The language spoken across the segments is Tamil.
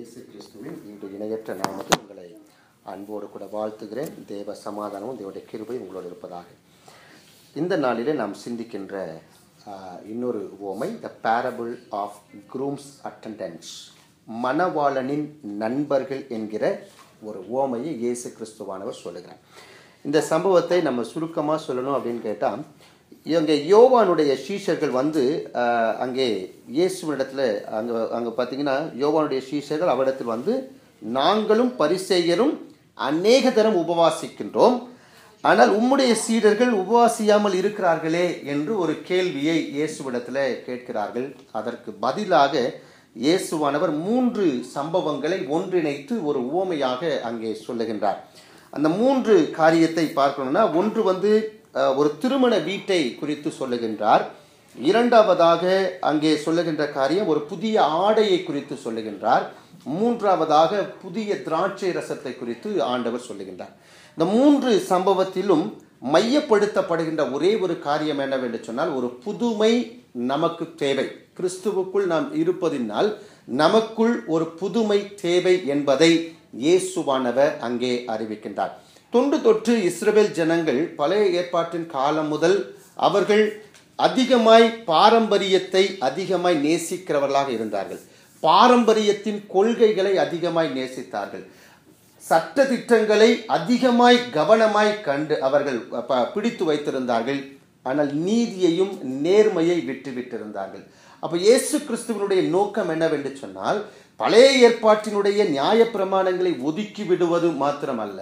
இயேசு கிறிஸ்துவின் இன்று இணையற்ற நாமத்தில் உங்களை அன்போடு கூட வாழ்த்துகிறேன் தேவ சமாதானமும் தேவனுடைய கிருபை உங்களோடு இருப்பதாக இந்த நாளிலே நாம் சிந்திக்கின்ற ஆஹ், இன்னொரு உவமை the parable of groom's attendants மணவாளனின் நண்பர்கள் என்கிற ஒரு உவமையை இயேசு கிறிஸ்துவானவர் சொல்லுகிறார் இந்த சம்பவத்தை நம்ம சுருக்கமாக சொல்லணும் அப்படின்னு கேட்டால் இவங்க யோவானுடைய சீஷர்கள் வந்து ஆஹ், அங்கே இயேசுவினிடத்தில் அங்கே அங்கே பார்த்தீங்கன்னா யோவானுடைய சீஷர்கள் அவரிடத்தில் வந்து நாங்களும் பரிசெயரும் அநேக தரம் உபவாசிக்கின்றோம் ஆனால் உம்முடைய சீடர்கள் உபவாசியாமல் இருக்கிறார்களே என்று ஒரு கேள்வியை இயேசுவிடத்தில் கேட்கிறார்கள் அதற்கு பதிலாக இயேசுவானவர் மூன்று சம்பவங்களை ஒன்றிணைத்து ஒரு உவமையாக அங்கே சொல்லுகின்றார் அந்த மூன்று காரியத்தை பார்க்கணும்னா ஒன்று வந்து அஹ், ஒரு திருமண வீட்டை குறித்து சொல்லுகின்றார் இரண்டாவதாக அங்கே சொல்லுகின்ற காரியம் ஒரு புதிய ஆடையை குறித்து சொல்லுகின்றார் மூன்றாவதாக புதிய திராட்சை ரசத்தை குறித்து ஆண்டவர் சொல்லுகின்றார் இந்த மூன்று சம்பவத்திலும் மையப்படுத்தப்படுகின்ற ஒரே ஒரு காரியம் என்னவென்று சொன்னால் ஒரு புதுமை நமக்கு தேவை கிறிஸ்துவுக்குள் நாம் இருப்பதினால் நமக்குள் ஒரு புதுமை தேவை என்பதை இயேசுவானவர் அங்கே அறிவிக்கின்றார் தொன்று தொற்று இஸ்ரவேல் ஜனங்கள் பழைய ஏற்பாட்டின் காலம் முதல் அவர்கள் அதிகமாய் பாரம்பரியத்தை அதிகமாய் நேசிக்கிறவர்களாக இருந்தார்கள் பாரம்பரியத்தின் கொள்கைகளை அதிகமாய் நேசித்தார்கள் சட்ட திட்டங்களை அதிகமாய் கவனமாய் கண்டு அவர்கள் ப- பிடித்து வைத்திருந்தார்கள் ஆனால் நீதியையும் நேர்மையை விட்டு விட்டிருந்தார்கள் அப்ப இயேசு கிறிஸ்துவனுடைய நோக்கம் என்னவென்று சொன்னால் பழைய ஏற்பாட்டினுடைய நியாயப்பிரமாணங்களை ஒதுக்கி விடுவது மாத்திரமல்ல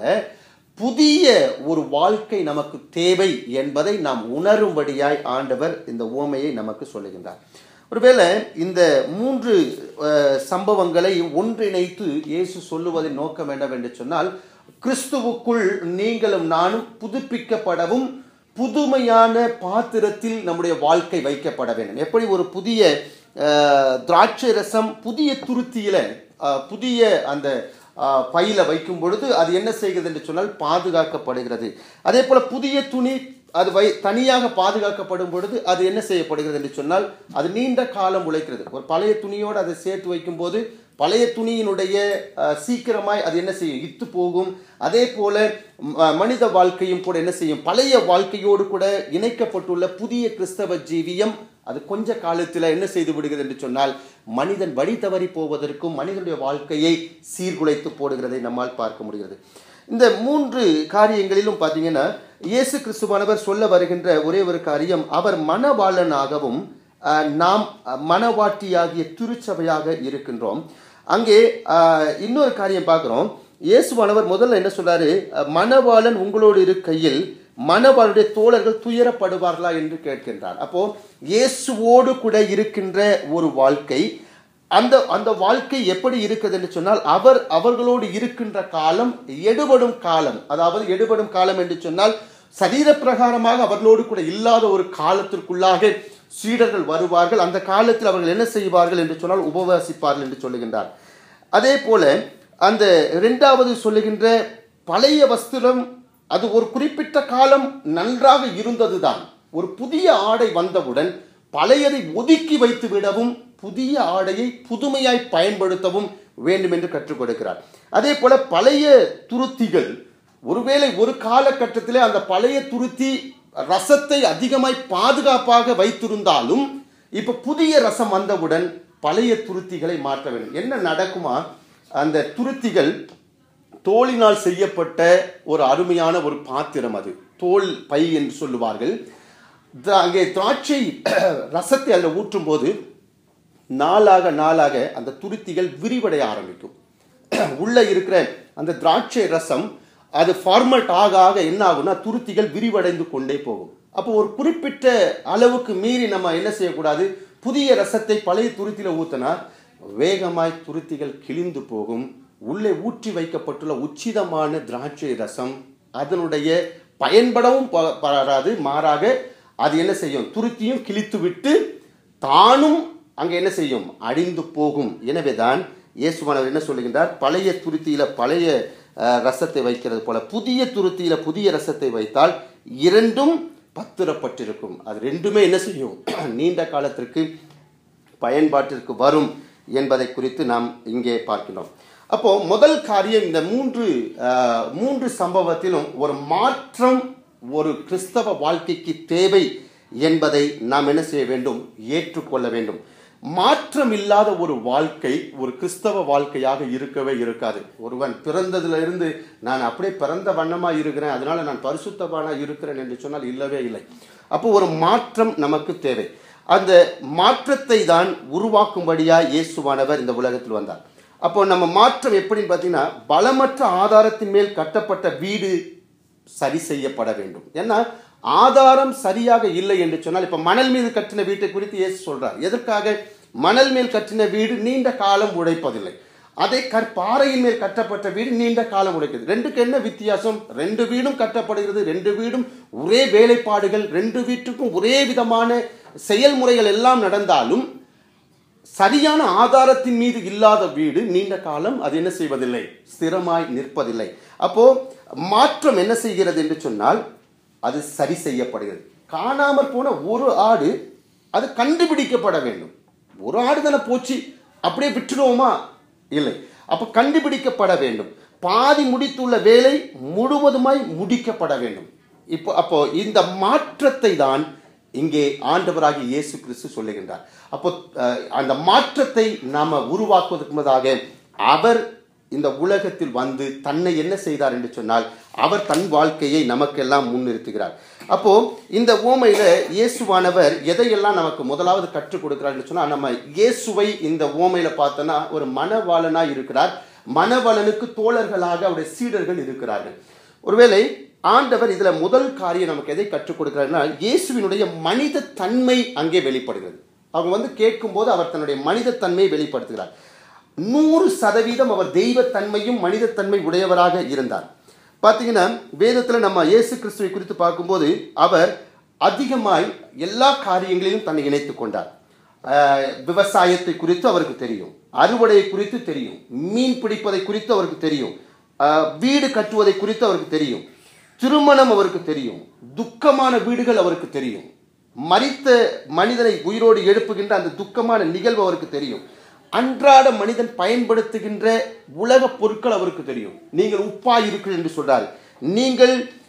புதிய ஒரு வாழ்க்கை நமக்கு தேவை என்பதை நாம் உணரும்படியாய் ஆண்டவர் இந்த உவமையை நமக்கு சொல்லுகின்றார் ஒருவேளை இந்த மூன்று அஹ், சம்பவங்களை ஒன்றிணைத்து இயேசு சொல்லுவதின் நோக்கம் என்னவென்று சொன்னால் கிறிஸ்துவுக்குள் நீங்களும் நானும் புதுப்பிக்கப்படவும் புதுமையான பாத்திரத்தில் நம்முடைய வாழ்க்கை வைக்கப்பட வேண்டும் எப்படி ஒரு புதிய அஹ், திராட்சை ரசம் புதிய துருத்தியில அஹ், புதிய அந்த அஹ், பையில வைக்கும் பொழுது அது என்ன செய்கிறது என்று சொன்னால் பாதுகாக்கப்படுகிறது அதே போல புதிய துணி அது வை தனியாக பாதுகாக்கப்படும் பொழுது அது என்ன செய்யப்படுகிறது என்று சொன்னால் அது நீண்ட காலம் உழைக்கிறது ஒரு பழைய துணியோடு அதை சேர்த்து வைக்கும்போது பழைய துணியினுடைய அஹ், சீக்கிரமாய் அது என்ன செய்யும் இத்து போகும் அதே போல ம- மனித வாழ்க்கையும் கூட என்ன செய்யும் பழைய வாழ்க்கையோடு கூட இணைக்கப்பட்டுள்ள புதிய கிறிஸ்தவ ஜீவியம் அது கொஞ்ச காலத்தில் என்ன செய்து விடுகிறது என்று சொன்னால் மனிதன் வழி தவறி போவதற்கும் மனிதனுடைய வாழ்க்கையை சீர்குலைத்து போடுகிறதை நம்மால் பார்க்க முடிகிறது இந்த மூன்று காரியங்களிலும் பார்த்தீங்கன்னா இயேசு கிறிஸ்துவானவர் சொல்ல வருகின்ற ஒரே ஒரு காரியம் அவர் மணவாளனாகவும் அஹ், நாம் அஹ், மணவாட்டியாகிய திருச்சபையாக இருக்கின்றோம் அங்கே அஹ், இன்னொரு காரியம் பார்க்கிறோம் இயேசுவானவர் முதல்ல என்ன சொல்றாரு அஹ், மணவாளன் உங்களோடு இருக்கையில் மணவாளுடைய தோழர்கள் துயரப்படுவார்களா என்று கேட்கின்றார் அப்போ இயேசுவோடு கூட இருக்கின்ற ஒரு வாழ்க்கை அந்த அந்த வாழ்க்கை எப்படி இருக்குது என்று சொன்னால் அவர் அவர்களோடு இருக்கின்ற காலம் எடுபடும் காலம் அதாவது எடுபடும் காலம் என்று சொன்னால் சரீர பிரகாரமாக அவர்களோடு கூட இல்லாத ஒரு காலத்திற்குள்ளாக சீடர்கள் வருவார்கள் அந்த காலத்தில் அவர்கள் என்ன செய்வார்கள் என்று சொன்னால் உபவாசிப்பார்கள் என்று சொல்லுகின்றார் அதே போல அந்த இரண்டாவது சொல்லுகின்ற பழைய வஸ்திரம் அது ஒரு குறிப்பிட்ட காலம் நன்றாக இருந்ததுதான் ஒரு புதிய ஆடை வந்தவுடன் பழையதை ஒதுக்கி வைத்து விடவும் புதிய ஆடையை புதுமையாய் பயன்படுத்தவும் வேண்டும் என்று கற்றுக் கொடுக்கிறார் அதே போல பழைய துருத்திகள் ஒருவேளை ஒரு காலகட்டத்திலே அந்த பழைய துருத்தி ரசத்தை அதிகமாய் பாதுகாப்பாக வைத்திருந்தாலும் இப்ப புதிய ரசம் வந்தவுடன் பழைய துருத்திகளை மாற்ற வேண்டும் என்ன நடக்குமா அந்த துருத்திகள் தோலினால் செய்யப்பட்ட ஒரு அருமையான ஒரு பாத்திரம் அது தோல் பை என்று சொல்லுவார்கள் த- அங்கே திராட்சை ரசத்தை அதில் ஊற்றும் போது நாளாக நாளாக அந்த துருத்திகள் விரிவடைய ஆரம்பிக்கும் உள்ள இருக்கிற அந்த திராட்சை ரசம் அது ஃபார்மட் ஆக ஆக என்ன ஆகும்னா துருத்திகள் விரிவடைந்து கொண்டே போகும் அப்போ ஒரு குறிப்பிட்ட அளவுக்கு மீறி நம்ம என்ன செய்யக்கூடாது புதிய ரசத்தை பழைய துருத்தியில ஊத்தினா வேகமாய் துருத்திகள் கிழிந்து போகும் உள்ளே ஊற்றி வைக்கப்பட்டுள்ள உச்சிதமான திராட்சை ரசம் அதனுடைய பயன்படவும் ப- படாது மாறாக அது என்ன செய்யும் துருத்தியும் கிழித்து விட்டு தானும் அங்கே என்ன செய்யும் அழிந்து போகும் எனவேதான் இயேசுவானவர் என்ன சொல்லுகின்றார் பழைய துருத்தியில பழைய அஹ், ரசத்தை வைக்கிறது போல புதிய துருத்தியில புதிய ரசத்தை வைத்தால் இரண்டும் பத்திரப்பட்டிருக்கும் அது ரெண்டுமே என்ன செய்யும் நீண்ட காலத்திற்கு பயன்பாட்டிற்கு வரும் என்பதை குறித்து நாம் இங்கே பார்க்கிறோம் அப்போ முதல் காரியம் இந்த மூன்று ஆஹ், மூன்று சம்பவத்திலும் ஒரு மாற்றம் ஒரு கிறிஸ்தவ வாழ்க்கைக்கு தேவை என்பதை நாம் என்ன செய்ய வேண்டும் ஏற்றுக்கொள்ள வேண்டும் மாற்றம் இல்லாத ஒரு வாழ்க்கை ஒரு கிறிஸ்தவ வாழ்க்கையாக இருக்கவே இருக்காது ஒருவன் பிறந்ததிலிருந்து நான் அப்படியே பிறந்த வண்ணமா இருக்கிறேன் அதனால நான் பரிசுத்தவானா இருக்கிறேன் என்று சொன்னால் இல்லவே இல்லை அப்போ ஒரு மாற்றம் நமக்கு தேவை அந்த மாற்றத்தை தான் உருவாக்கும்படியா இயேசுவானவர் இந்த உலகத்தில் வந்தார் அப்போ நம்ம மாற்றம் எப்படின்னு பார்த்தீங்கன்னா பலமற்ற ஆதாரத்தின் மேல் கட்டப்பட்ட வீடு சரி செய்யப்பட வேண்டும் ஏன்னா ஆதாரம் சரியாக இல்லை என்று சொன்னால் இப்ப மணல் மீது கட்டின வீட்டை குறித்து இயேசு சொல்றார் எதற்காக மணல் மேல் கட்டின வீடு நீண்ட காலம் உழைப்பதில்லை அதே கற்பாறையின் மேல் கட்டப்பட்ட வீடு நீண்ட காலம் உழைக்கிறது ரெண்டுக்கு என்ன வித்தியாசம் ரெண்டு வீடும் கட்டப்படுகிறது ரெண்டு வீடும் ஒரே வேலைப்பாடுகள் ரெண்டு வீட்டுக்கும் ஒரே விதமான செயல்முறைகள் எல்லாம் நடந்தாலும் சரியான ஆதாரத்தின் மீது இல்லாத வீடு நீண்ட காலம் அது என்ன செய்வதில்லை ஸ்திரமாய் நிற்பதில்லை அப்போ மாற்றம் என்ன செய்கிறது என்று சொன்னால் அது சரி செய்யப்படுகிறது காணாமற் போன ஒரு ஆடு அது கண்டுபிடிக்கப்பட வேண்டும் ஒரு ஆடு தானே போச்சு அப்படியே விட்டுருவோமா இல்லை அப்போ கண்டுபிடிக்கப்பட வேண்டும் பாதி முடித்துள்ள வேலை முழுவதுமாய் முடிக்கப்பட வேண்டும் இப்போ அப்போ இந்த மாற்றத்தை தான் இங்கே ஆண்டவராகிய இயேசு கிறிஸ்து சொல்லுகின்றார் அப்போ அஹ், அந்த மாற்றத்தை நாம உருவாக்குவதற்கு முன்னதாக அவர் இந்த உலகத்தில் வந்து தன்னை என்ன செய்தார் என்று சொன்னால் அவர் தன் வாழ்க்கையை நமக்கெல்லாம் முன்னிறுத்துகிறார் அப்போ இந்த ஓமையில இயேசுவானவர் எதையெல்லாம் நமக்கு முதலாவது கற்றுக் கொடுக்கிறார் என்று சொன்னால் நம்ம இயேசுவை இந்த ஓமையில பார்த்தோன்னா ஒரு மனவாளனாய் இருக்கிறார் மனவளனுக்கு தோழர்களாக அவருடைய சீடர்கள் இருக்கிறார்கள் ஒருவேளை ஆண்டவர் இதுல முதல் காரியம் நமக்கு எதை கற்றுக் கொடுக்கிறார்னா இயேசுவினுடைய மனித தன்மை அங்கே வெளிப்படுகிறது அவங்க வந்து கேட்கும்போது அவர் தன்னுடைய மனித தன்மையை வெளிப்படுத்துகிறார் நூறு சதவீதம் அவர் தெய்வத்தன்மையும் மனிதத்தன்மை உடையவராக இருந்தார் பார்த்தீங்கன்னா வேதத்தில் நம்ம இயேசு கிறிஸ்துவை குறித்து பார்க்கும்போது அவர் அதிகமாய் எல்லா காரியங்களிலும் தன்னை இணைத்துக் கொண்டார் ஆஹ் விவசாயத்தை குறித்து அவருக்கு தெரியும் அறுவடையை குறித்து தெரியும் மீன் பிடிப்பதை குறித்து அவருக்கு தெரியும் ஆஹ் வீடு கட்டுவதை குறித்து அவருக்கு தெரியும் திருமணம் அவருக்கு தெரியும் துக்கமான வீடுகள் அவருக்கு தெரியும் மரித்த மனிதனை உயிரோடு எழுப்புகின்ற அந்த துக்கமான நிகழ்வு அவருக்கு தெரியும் அன்றாட மனிதன் பயன்படுத்துகின்ற உலக பொருட்கள் அவருக்கு தெரியும் நீங்கள் உப்பாய் இருக்கிறீர்கள் என்று சொல்றாரு நீங்கள்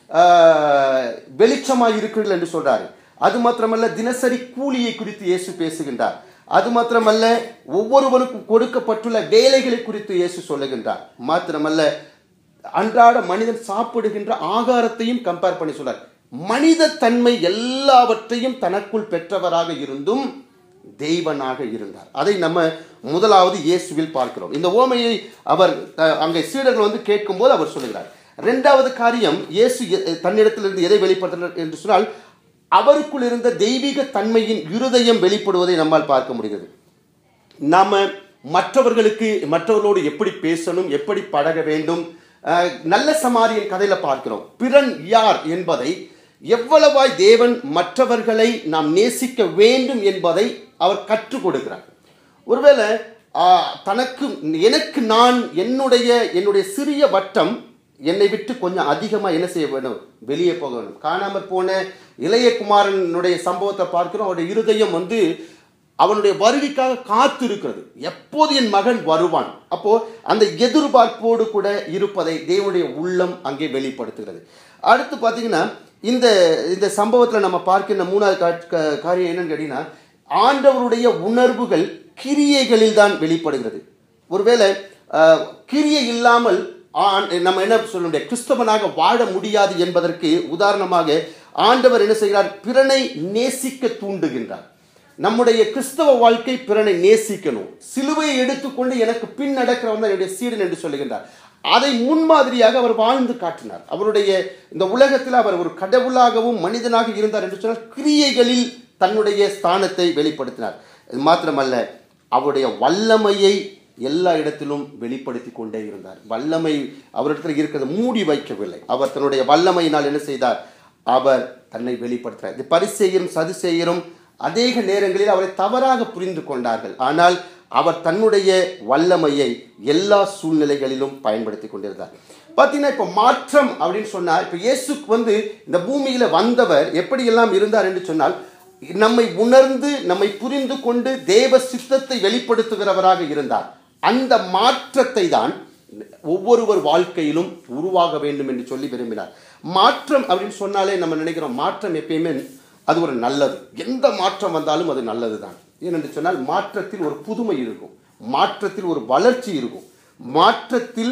ஆஹ், வெளிச்சமாய் இருக்கிறீர்கள் என்று சொல்றாரு அது மாத்திரமல்ல தினசரி கூலியை குறித்து இயேசு பேசுகின்றார் அது மாத்திரமல்ல ஒவ்வொருவருக்கும் கொடுக்கப்பட்டுள்ள வேலைகளை குறித்து இயேசு சொல்லுகின்றார் மாத்திரமல்ல அன்றாட மனிதன் சாப்பிடுகின்ற ஆகாரத்தையும் கம்பேர் பண்ணி சொல்றார் மனித தன்மை எல்லாவற்றையும் தனக்குள் பெற்றவராக இருந்தும் தெய்வனாக இருந்தார் அதை நம்ம முதலாவது இயேசுவில் பார்க்கிறோம் இந்த ஓமையை அவர் அஹ், அங்கே சீடர்கள் வந்து கேட்கும்போது அவர் சொல்லுகிறார் இரண்டாவது காரியம் இயேசு எ- தன்னிடத்திலிருந்து எதை வெளிப்படுத்தினார் என்று சொன்னால் அவருக்குள் இருந்த தெய்வீக தன்மையின் இருதயம் வெளிப்படுவதை நம்மால் பார்க்க முடிகிறது நாம மற்றவர்களுக்கு மற்றவர்களோடு எப்படி பேசணும் எப்படி பழக வேண்டும் அஹ், நல்ல சமாரியன் கதையில பார்க்கிறோம் பிறன் யார் என்பதை எவ்வளவாய் தேவன் மற்றவர்களை நாம் நேசிக்க வேண்டும் என்பதை அவர் கற்றுக் கொடுக்கிறார் ஒருவேளை ஆஹ், தனக்கு எனக்கு நான் என்னுடைய என்னுடைய சிறிய வட்டம் என்னை விட்டு கொஞ்சம் அதிகமாக என்ன செய்ய வேண்டும் வெளியே போக வேண்டும் காணாமற் போன இளைய குமாரனுடைய சம்பவத்தை பார்க்கிறோம் அவருடைய இருதயம் வந்து அவனுடைய வருகைக்காக காத்து இருக்கிறது எப்போது என் மகன் வருவான் அப்போ அந்த எதிர்பார்ப்போடு கூட இருப்பதை தேவனுடைய உள்ளம் அங்கே வெளிப்படுத்துகிறது அடுத்து பார்த்தீங்கன்னா இந்த இந்த சம்பவத்தில் நம்ம பார்க்கின்ற மூணாவது கா- கா- காரியம் என்னன்னு கேட்டீங்கன்னா ஆண்டவருடைய உணர்வுகள் கிரியைகளில் தான் வெளிப்படுகிறது ஒருவேளை அஹ், கிரியை இல்லாமல் ஆண்- நம்ம என்ன சொல்ல முடியாது கிறிஸ்தவனாக வாழ முடியாது என்பதற்கு உதாரணமாக ஆண்டவர் என்ன செய்கிறார் பிறனை நேசிக்க தூண்டுகின்றார் நம்முடைய கிறிஸ்தவ வாழ்க்கை பிறனை நேசிக்கணும் சிலுவையை எடுத்துக்கொண்டு எனக்கு பின் நடக்கிறவன் தான் என்னுடைய சீடன் என்று சொல்லுகின்றார் அதை முன்மாதிரியாக அவர் வாழ்ந்து காட்டினார் அவருடைய இந்த உலகத்தில் அவர் ஒரு கடவுளாகவும் மனிதனாக இருந்தார் என்று சொன்னால் கிரியைகளில் தன்னுடைய ஸ்தானத்தை வெளிப்படுத்தினார் இது மாத்திரமல்ல அவருடைய வல்லமையை எல்லா இடத்திலும் வெளிப்படுத்தி கொண்டே இருந்தார் வல்லமை அவரிடத்தில் இருக்கிறது மூடி வைக்கவில்லை அவர் தன்னுடைய வல்லமையினால் என்ன செய்தார் அவர் தன்னை வெளிப்படுத்துகிறார் இது பரிசெயரும் சதுசெயரும் அநேக நேரங்களில் அவரை தவறாக புரிந்து கொண்டார்கள் ஆனால் அவர் தன்னுடைய வல்லமையை எல்லா சூழ்நிலைகளிலும் பயன்படுத்தி கொண்டிருந்தார் பார்த்தீங்கன்னா இப்போ மாற்றம் அப்படின்னு சொன்னால் இப்போ இயேசுக்கு வந்து இந்த பூமியில் வந்தவர் எப்படியெல்லாம் இருந்தார் என்று சொன்னால் நம்மை உணர்ந்து நம்மை புரிந்து கொண்டு தேவ சித்தத்தை வெளிப்படுத்துகிறவராக இருந்தார் அந்த மாற்றத்தை தான் ஒவ்வொருவர் வாழ்க்கையிலும் உருவாக வேண்டும் என்று சொல்லி விரும்பினார் மாற்றம் அப்படின்னு சொன்னாலே நம்ம நினைக்கிறோம் மாற்றம் எப்பயுமே அது ஒரு நல்லது எந்த மாற்றம் வந்தாலும் அது நல்லது தான் ஏனென்று சொன்னால் மாற்றத்தில் ஒரு புதுமை இருக்கும் மாற்றத்தில் ஒரு வளர்ச்சி இருக்கும் மாற்றத்தில்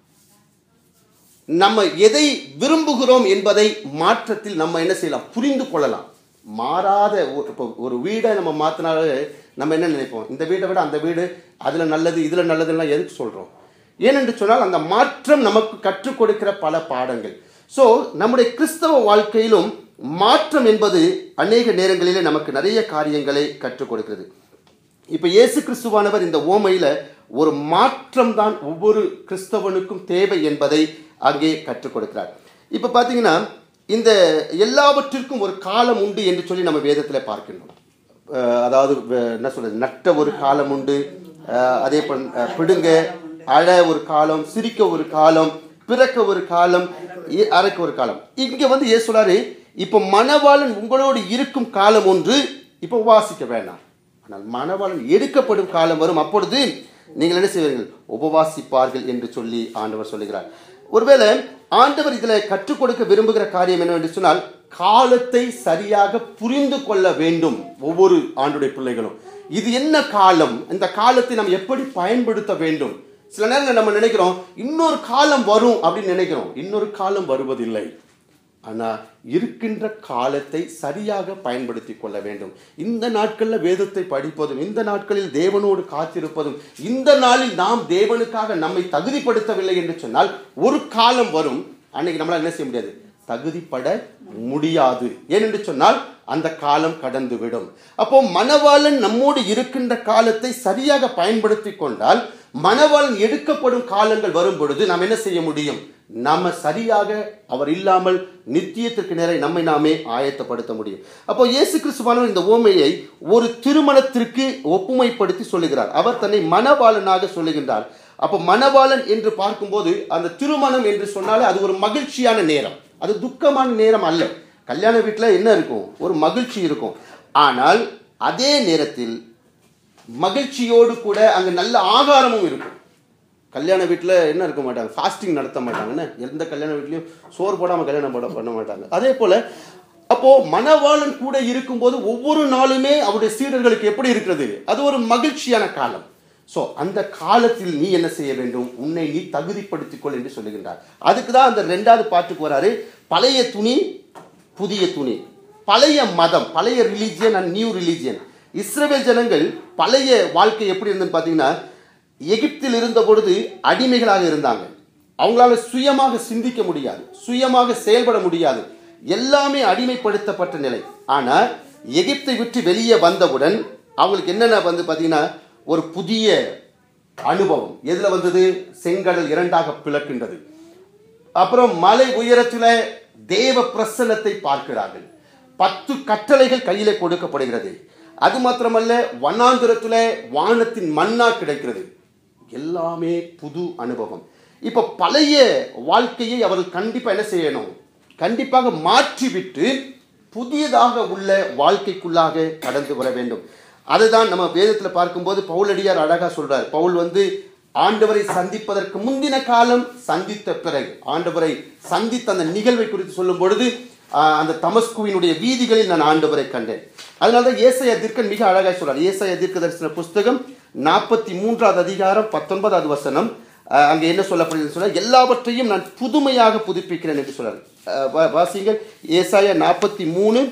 நம்ம எதை விரும்புகிறோம் என்பதை மாற்றத்தில் நம்ம என்ன செய்யலாம் புரிந்து கொள்ளலாம் மாறாத ஒரு- இப்போ ஒரு வீடை நம்ம மாற்றினாலே நம்ம என்ன நினைப்போம் இந்த வீடை விட அந்த வீடு அதில் நல்லது இதில் நல்லதுலாம் எதுக்கு சொல்கிறோம் ஏனென்று சொன்னால் அந்த மாற்றம் நமக்கு கற்றுக் கொடுக்கிற பல பாடங்கள் ஸோ நம்முடைய கிறிஸ்தவ வாழ்க்கையிலும் மாற்றம் என்பது அநேக நேரங்களிலே நமக்கு நிறைய காரியங்களை கற்றுக் கொடுக்கிறது இப்போ இயேசு கிறிஸ்துவானவர் இந்த ஓமையில ஒரு மாற்றம் தான் ஒவ்வொரு கிறிஸ்தவனுக்கும் தேவை என்பதை அங்கே கற்றுக் கொடுக்கிறார் இப்போ பார்த்தீங்கன்னா இந்த எல்லாவற்றிற்கும் ஒரு காலம் உண்டு என்று சொல்லி நம்ம வேதத்தில் பார்க்கின்றோம் அஹ் அதாவது அஹ் என்ன சொல்றது நட்ட ஒரு காலம் உண்டு அஹ் அதே போல் அஹ் பிடுங்க அழ ஒரு காலம் சிரிக்க ஒரு காலம் பிறக்க ஒரு காலம் இ- அறக்க ஒரு காலம் இங்க வந்து ஏன் சொல்றாரு இப்போ மணவாளன் உங்களோடு இருக்கும் காலம் ஒன்று இப்போ உபாசிக்க வேண்டாம் ஆனால் மணவாளன் எடுக்கப்படும் காலம் வரும் அப்பொழுது நீங்கள் என்ன செய்வீர்கள் உபவாசிப்பார்கள் என்று சொல்லி ஆண்டவர் சொல்லுகிறார் ஒருவேளை ஆண்டவர் இதில் கற்றுக் கொடுக்க விரும்புகிற காரியம் என்னவென்று சொன்னால் காலத்தை சரியாக புரிந்து கொள்ள வேண்டும் ஒவ்வொரு ஆண்டுடைய பிள்ளைகளும் இது என்ன காலம் இந்த காலத்தை நாம் எப்படி பயன்படுத்த வேண்டும் சில நேரங்கள் நம்ம நினைக்கிறோம் இன்னொரு காலம் வரும் அப்படின்னு நினைக்கிறோம் இன்னொரு காலம் வருவதில்லை ஆனால் இருக்கின்ற காலத்தை சரியாக பயன்படுத்தி கொள்ள வேண்டும் இந்த நாட்களில் வேதத்தை படிப்பதும் இந்த நாட்களில் தேவனோடு காத்திருப்பதும் இந்த நாளில் நாம் தேவனுக்காக நம்மை தகுதிப்படுத்தவில்லை என்று சொன்னால் ஒரு காலம் வரும் அன்னைக்கு நம்மளால் என்ன செய்ய முடியாது தகுதிப்பட முடியாது ஏனென்று சொன்னால் அந்த காலம் கடந்து விடும் அப்போ மணவாளன் நம்மோடு இருக்கின்ற காலத்தை சரியாக பயன்படுத்தி கொண்டால் மணவாளன் எடுக்கப்படும் காலங்கள் வரும் பொழுது நாம் என்ன செய்ய முடியும் நாம சரியாக அவர் இல்லாமல் நித்தியத்திற்கு நேர நம்மை நாமே ஆயத்தப்படுத்த முடியும் அப்போ இயேசு கிறிஸ்துவானவர் இந்த ஓமையை ஒரு திருமணத்திற்கு ஒப்புமைப்படுத்தி சொல்லுகிறார் அவர் தன்னை மணவாளனாக சொல்லுகின்றார் அப்போ மணவாளன் என்று பார்க்கும்போது அந்த திருமணம் என்று சொன்னாலே அது ஒரு மகிழ்ச்சியான நேரம் அது துக்கமான நேரம் அல்ல கல்யாண வீட்டில் என்ன இருக்கும் ஒரு மகிழ்ச்சி இருக்கும் ஆனால் அதே நேரத்தில் மகிழ்ச்சியோடு கூட அங்கே நல்ல ஆகாரமும் இருக்கும் கல்யாண வீட்டில் என்ன இருக்க மாட்டாங்க ஃபாஸ்டிங் நடத்த மாட்டாங்கன்னு எந்த கல்யாண வீட்லையும் சோறு போடாமல் கல்யாணம் போட பண்ண மாட்டாங்க அதே போல் அப்போ மணவாளன் கூட இருக்கும்போது ஒவ்வொரு நாளுமே அவருடைய சீடர்களுக்கு எப்படி இருக்கிறது அது ஒரு மகிழ்ச்சியான காலம் ஸோ அந்த காலத்தில் நீ என்ன செய்ய வேண்டும் உன்னை நீ தகுதிப்படுத்திக்கொள் என்று சொல்லுகின்றார் அதுக்கு தான் அந்த ரெண்டாவது பாட்டுக்கு வராரு பழைய துணி புதிய துணி பழைய மதம் பழைய ரிலீஜியன் அண்ட் நியூ ரிலீஜியன் இஸ்ரவேல் ஜனங்கள் பழைய வாழ்க்கை எப்படி இருந்ததுன்னு பார்த்தீங்கன்னா எகிப்தில் இருந்த பொழுது அடிமைகளாக இருந்தாங்க அவங்களால சுயமாக சிந்திக்க முடியாது சுயமாக செயல்பட முடியாது எல்லாமே அடிமைப்படுத்தப்பட்ட நிலை ஆனால் எகிப்தை விட்டு வெளியே வந்தவுடன் அவங்களுக்கு என்னென்ன வந்து பார்த்தீங்கன்னா ஒரு புதிய அனுபவம் எதில் வந்தது செங்கடல் இரண்டாக பிளக்கின்றது அப்புறம் மலை உயரத்தில் தேவ பிரசன்னத்தை பார்க்கிறார்கள் பத்து கட்டளைகள் கையில கொடுக்கப்படுகிறது அது மாத்திரமல்ல வண்ணாந்திரத்தில் வானத்தின் மண்ணா கிடைக்கிறது எல்லாமே புது அனுபவம் இப்போ பழைய வாழ்க்கையை அவர்கள் கண்டிப்பாக என்ன செய்யணும் கண்டிப்பாக மாற்றிவிட்டு புதியதாக உள்ள வாழ்க்கைக்குள்ளாக கடந்து வர வேண்டும் அதுதான் நம்ம வேதத்தில் பார்க்கும்போது பவுலடியார் அழகா சொல்றார் பவுல் வந்து ஆண்டவரை சந்திப்பதற்கு முந்தின காலம் சந்தித்த பிறகு ஆண்டவரை சந்தித்த அந்த நிகழ்வை குறித்து சொல்லும் பொழுது ஆஹ், அந்த தமஸ்குவினுடைய வீதிகளில் நான் ஆண்டவரை கண்டேன் அதனால தான் ஏசைய தீர்க்கன் மிக அழகாய் சொல்றார் ஏசைய தீர்க்க தரிசன புஸ்தகம் நாற்பத்தி மூன்றாவது அதிகாரம் பத்தொன்பதாவது வசனம் ஆஹ், அங்கே என்ன சொல்லப்படுகிறது சொன்னால் எல்லாவற்றையும் நான் புதுமையாக புதுப்பிக்கிறேன் என்று சொல்றார் ஆஹ், வா- வாசிங்கள் ஏசாயா நாற்பத்தி மூணு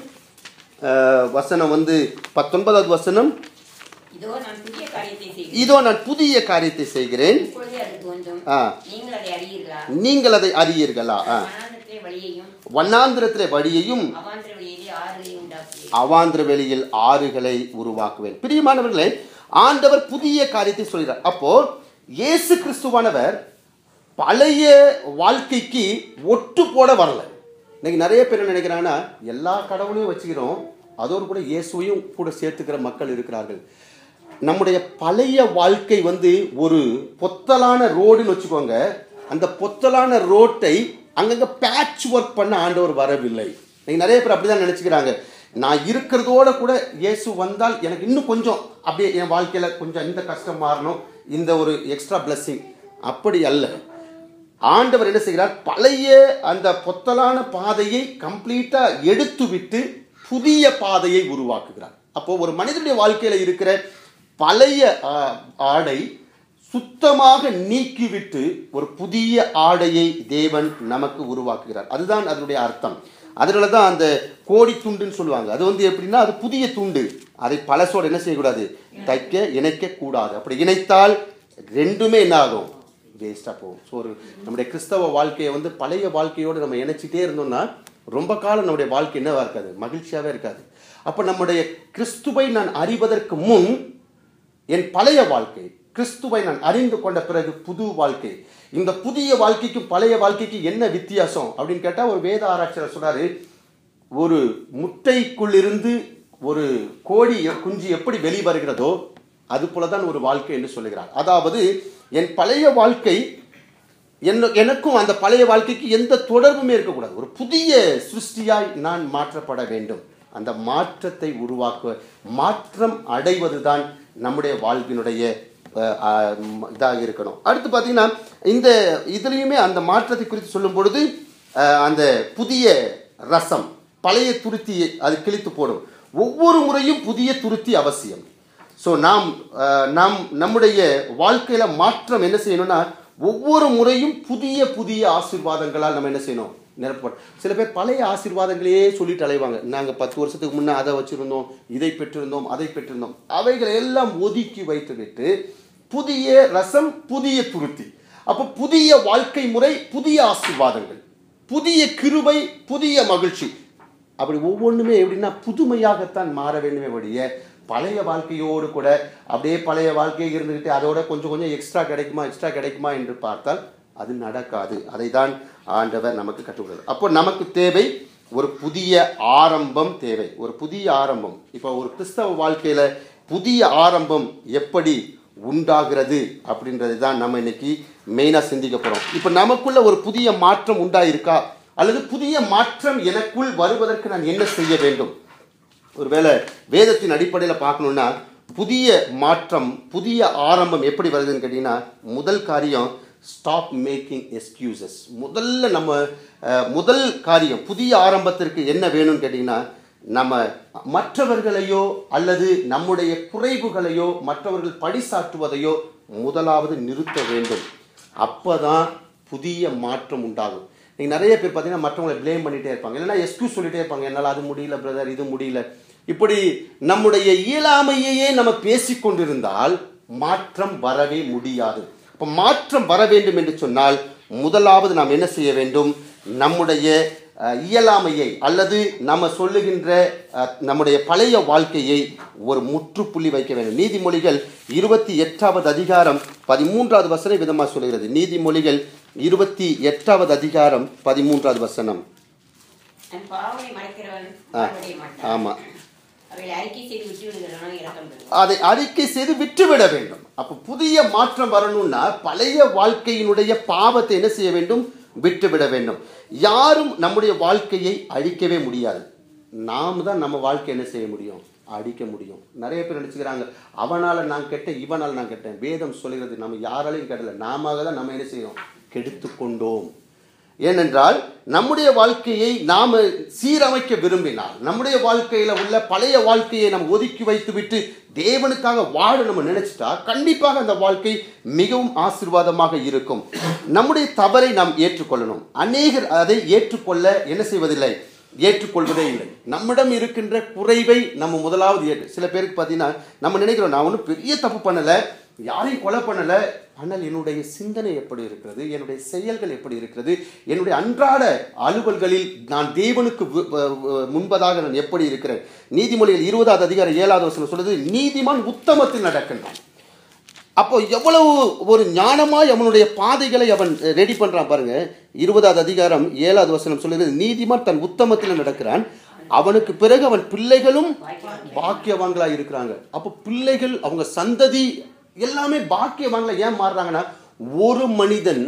வசனம் வந்து பத்தொன்பதாவது வசனம் இதோ நான் புதிய காரியத்தை செய்கிறேன் இதோ நான் புதிய காரியத்தை செய்கிறேன் இப்பொழுதே அது தோன்றும் ஆ. நீங்கள் அதை அறியீர்களா நீங்கள் அதை அறியீர்களா ஆ. மனாந்தரத்திலே வழியையும் வண்ணாந்திரத்திலே வழியையும் அவாந்திர வழியிலே ஆறுகளையும் உண்டாக்குவேன் அவாந்திர வெளியில் ஆறுகளை உருவாக்குவேன் பிரியமானவர்களே ஆண்டவர் புதிய காரியத்தை சொல்கிறார் அப்போ இயேசு கிறிஸ்துவானவர் பழைய வாழ்க்கைக்கு ஒட்டு போட வரல இன்னைக்கு நிறைய பேர் என்ன நினைக்கிறாங்கன்னா எல்லா கடவுளையும் வச்சுக்கிறோம் அதோடு கூட இயேசுவையும் கூட சேர்த்துக்கிற மக்கள் இருக்கிறார்கள் நம்முடைய பழைய வாழ்க்கை வந்து ஒரு பொத்தலான ரோடுன்னு வச்சுக்கோங்க அந்த பொத்தலான ரோட்டை அங்கங்க பேட்ச் ஒர்க் பண்ண ஆண்டவர் வரவில்லை இன்னைக்கு நிறைய பேர் அப்படிதான் நினைச்சுக்கிறாங்க நான் இருக்கிறதோட கூட இயேசு வந்தால் எனக்கு இன்னும் கொஞ்சம் அப்படியே என் வாழ்க்கையில் கொஞ்சம் இந்த கஷ்டம் மாறணும் இந்த ஒரு எக்ஸ்ட்ரா blessing அப்படி அல்ல ஆண்டவர் என்ன செய்கிறார் பழைய அந்த பொத்தலான பாதையை கம்ப்ளீட்டா எடுத்து விட்டு புதிய பாதையை உருவாக்குகிறார் அப்போ ஒரு மனிதனுடைய வாழ்க்கையில இருக்கிற பழைய ஆ, ஆடை சுத்தமாக நீக்கிவிட்டு ஒரு புதிய ஆடையை தேவன் நமக்கு உருவாக்குகிறார் அதுதான் அதனுடைய அர்த்தம் அதனால தான் அந்த கோடி துண்டுன்னு சொல்லுவாங்க அது வந்து எப்படின்னா அது புதிய துண்டு அதை பழசோடு என்ன செய்யக்கூடாது தைக்க இணைக்க கூடாது அப்படி இணைத்தால் ரெண்டுமே என்ன ஆகும் வேஸ்ட்டாக போகும் ஸோ ஒரு நம்முடைய கிறிஸ்தவ வாழ்க்கையை வந்து பழைய வாழ்க்கையோடு நம்ம இணைச்சிட்டே இருந்தோம்னா ரொம்ப காலம் நம்முடைய வாழ்க்கை என்னவா இருக்காது மகிழ்ச்சியாகவே இருக்காது அப்போ நம்முடைய கிறிஸ்துவை நான் அறிவதற்கு முன் என் பழைய வாழ்க்கை கிறிஸ்துவை நான் அறிந்து கொண்ட பிறகு புது வாழ்க்கை இந்த புதிய வாழ்க்கைக்கும் பழைய வாழ்க்கைக்கு என்ன வித்தியாசம் அப்படின்னு கேட்டால் ஒரு வேத ஆராய்ச்சியாளர் சொன்னாரு ஒரு முட்டைக்குள்ளிருந்து ஒரு கோழி எ- குஞ்சு எப்படி வெளிவருகிறதோ அது போலதான் ஒரு வாழ்க்கை என்று சொல்லுகிறார் அதாவது என் பழைய வாழ்க்கை என்ன எனக்கும் அந்த பழைய வாழ்க்கைக்கு எந்த தொடர்புமே இருக்கக்கூடாது ஒரு புதிய சிருஷ்டியாய் நான் மாற்றப்பட வேண்டும் அந்த மாற்றத்தை உருவாக்க மாற்றம் அடைவதுதான் நம்முடைய வாழ்வினுடைய அஹ், அஹ், ம- இதாக இருக்கணும் அடுத்து பார்த்தீங்கன்னா இந்த இதுலேயுமே அந்த மாற்றத்தை குறித்து சொல்லும் பொழுது அஹ், அந்த புதிய ரசம் பழைய துருத்தியை அது கிழித்து போடும் ஒவ்வொரு முறையும் புதிய துருத்தி அவசியம் ஸோ நாம் அஹ், நாம் நம்முடைய வாழ்க்கையில மாற்றம் என்ன செய்யணும்னா ஒவ்வொரு முறையும் புதிய புதிய ஆசீர்வாதங்களால் நம்ம என்ன செய்யணும் நிரப்பப்படும் சில பேர் பழைய ஆசீர்வாதங்களையே சொல்லிட்டு அலைவாங்க நாங்கள் பத்து வருஷத்துக்கு முன்னே அதை வச்சிருந்தோம் இதை பெற்றிருந்தோம் அதை பெற்றிருந்தோம் அவைகளை எல்லாம் ஒதுக்கி வைத்துவிட்டு புதிய ரசம் புதிய துருத்தி அப்போ புதிய வாழ்க்கை முறை புதிய ஆசீர்வாதங்கள் புதிய கிருபை புதிய மகிழ்ச்சி அப்படி ஒவ்வொன்றுமே எப்படின்னா புதுமையாகத்தான் மாற வேண்டுமே ஒழிய பழைய வாழ்க்கையோடு கூட அப்படியே பழைய வாழ்க்கையை இருந்துக்கிட்டு அதோட கொஞ்சம் கொஞ்சம் எக்ஸ்ட்ரா கிடைக்குமா எக்ஸ்ட்ரா கிடைக்குமா என்று பார்த்தால் அது நடக்காது அதை தான் ஆண்டவர் நமக்கு கற்றுக்கொடுக்கிறார் அப்போ நமக்கு தேவை ஒரு புதிய ஆரம்பம் தேவை ஒரு புதிய ஆரம்பம் இப்போ ஒரு கிறிஸ்தவ வாழ்க்கையில புதிய ஆரம்பம் எப்படி உண்டாகிறது அப்படின்றது தான் நம்ம இன்னைக்கு மெயினாக சிந்திக்க போகிறோம் இப்போ நமக்குள்ள ஒரு புதிய மாற்றம் உண்டாயிருக்கா அல்லது புதிய மாற்றம் எனக்குள் வருவதற்கு நான் என்ன செய்ய வேண்டும் ஒருவேளை வேதத்தின் அடிப்படையில் பார்க்கணுன்னா புதிய மாற்றம் புதிய ஆரம்பம் எப்படி வருதுன்னு கேட்டிங்கன்னா முதல் காரியம் ஸ்டாப் மேக்கிங் எக்ஸ்கியூசஸ் முதல்ல நம்ம அஹ், முதல் காரியம் புதிய ஆரம்பத்திற்கு என்ன வேணும்னு கேட்டிங்கன்னா நம்ம மற்றவர்களையோ அல்லது நம்முடைய குறைவுகளையோ மற்றவர்கள் பழிசாற்றுவதையோ முதலாவது நிறுத்த வேண்டும் அப்பதான் புதிய மாற்றம் உண்டாகும் நீங்க நிறைய பேர் பார்த்தீங்கன்னா மற்றவங்களை ப்ளேம் பண்ணிட்டே இருப்பாங்க இல்லைன்னா எக்ஸ்கியூஸ் சொல்லிட்டே இருப்பாங்க என்னால் அது முடியல பிரதர் இது முடியல இப்படி நம்முடைய இயலாமையையே நம்ம பேசிக்கொண்டிருந்தால் மாற்றம் வரவே முடியாது இப்போ மாற்றம் வர வேண்டும் என்று சொன்னால் முதலாவது நாம் என்ன செய்ய வேண்டும் நம்முடைய அஹ், இயலாமையை அல்லது நம்ம சொல்லுகின்ற அஹ், நம்முடைய பழைய வாழ்க்கையை ஒரு முற்றுப்புள்ளி வைக்க வேண்டும் நீதிமொழிகள் இருபத்தி எட்டாவது அதிகாரம் பதிமூன்றாவது வசனம் விதமாக சொல்கிறது நீதிமொழிகள் இருபத்தி எட்டாவது அதிகாரம் பதிமூன்றாவது வசனம் தன் பாவனை மறைக்கிறவன் ஆ, பாவடைய மாட்டான் ஆமா. அவைகளை அறிக்கை செய்து விட்டு விடுகிறவனோ இறக்கம் பெறுவான் அதை அறிக்கை செய்து விட்டுவிட வேண்டும் அப்போ புதிய மாற்றம் வரணும்னா பழைய வாழ்க்கையினுடைய பாவத்தை என்ன செய்ய வேண்டும் விட்டுவிட வேண்டும் யாரும் நம்முடைய வாழ்க்கையை அழிக்கவே முடியாது நாம் தான் நம்ம வாழ்க்கை என்ன செய்ய முடியும் அடிக்க முடியும் நிறைய பேர் நினைச்சுக்கிறாங்க அவனால நான் கெட்டேன் இவனால் நான் கெட்டேன் வேதம் சொல்கிறது நம்ம யாராலையும் கெடல நாம தான் நம்ம என்ன செய்யணும் கெடுத்து கொண்டோம் ஏனென்றால் நம்முடைய வாழ்க்கையை நாம சீரமைக்க விரும்பினால் நம்முடைய வாழ்க்கையில உள்ள பழைய வாழ்க்கையை நம்ம ஒதுக்கி வைத்துவிட்டு தேவனுக்காக வாழ நம்ம நினைச்சிட்டா கண்டிப்பாக அந்த வாழ்க்கை மிகவும் ஆசீர்வாதமாக இருக்கும் நம்முடைய தவறை நாம் ஏற்றுக்கொள்ளணும் அநேகர் அதை ஏற்றுக்கொள்ள என்ன செய்வதில்லை ஏற்றுக்கொள்வதே இல்லை நம்மிடம் இருக்கின்ற குறைவை நம்ம முதலாவது ஏற்று சில பேருக்கு பார்த்தீங்கன்னா நம்ம நினைக்கிறோம் நான் ஒன்றும் பெரிய தப்பு பண்ணலை யாரையும் கொலை பண்ணல ஆனால் என்னுடைய சிந்தனை எப்படி இருக்கிறது என்னுடைய செயல்கள் எப்படி இருக்கிறது என்னுடைய அன்றாட அலுவல்களில் நான் தேவனுக்கு வி- வ- வ- முன்பதாக நான் எப்படி இருக்கிறேன் நீதிமொழிகள் இருபதாவது அதிகாரம் ஏழாவது வசனம் சொல்லுது நீதிமான் உத்தமத்தில் நடக்கின்றான் அப்போ எவ்வளவு ஒரு ஞானமாய் அவனுடைய பாதைகளை அவன் ரெடி பண்றான் பாருங்க இருபதாவது அதிகாரம் ஏழாவது வசனம் சொல்லுது நீதிமான் தன் உத்தமத்தில் நடக்கிறான் அவனுக்கு பிறகு அவன் பிள்ளைகளும் பாக்கியவான்களா இருக்கிறாங்க அப்போ பிள்ளைகள் அவங்க சந்ததி எல்லாமே பாக்கியவான்களா ஏன் மாறுறாங்கன்னா ஒரு மனிதன்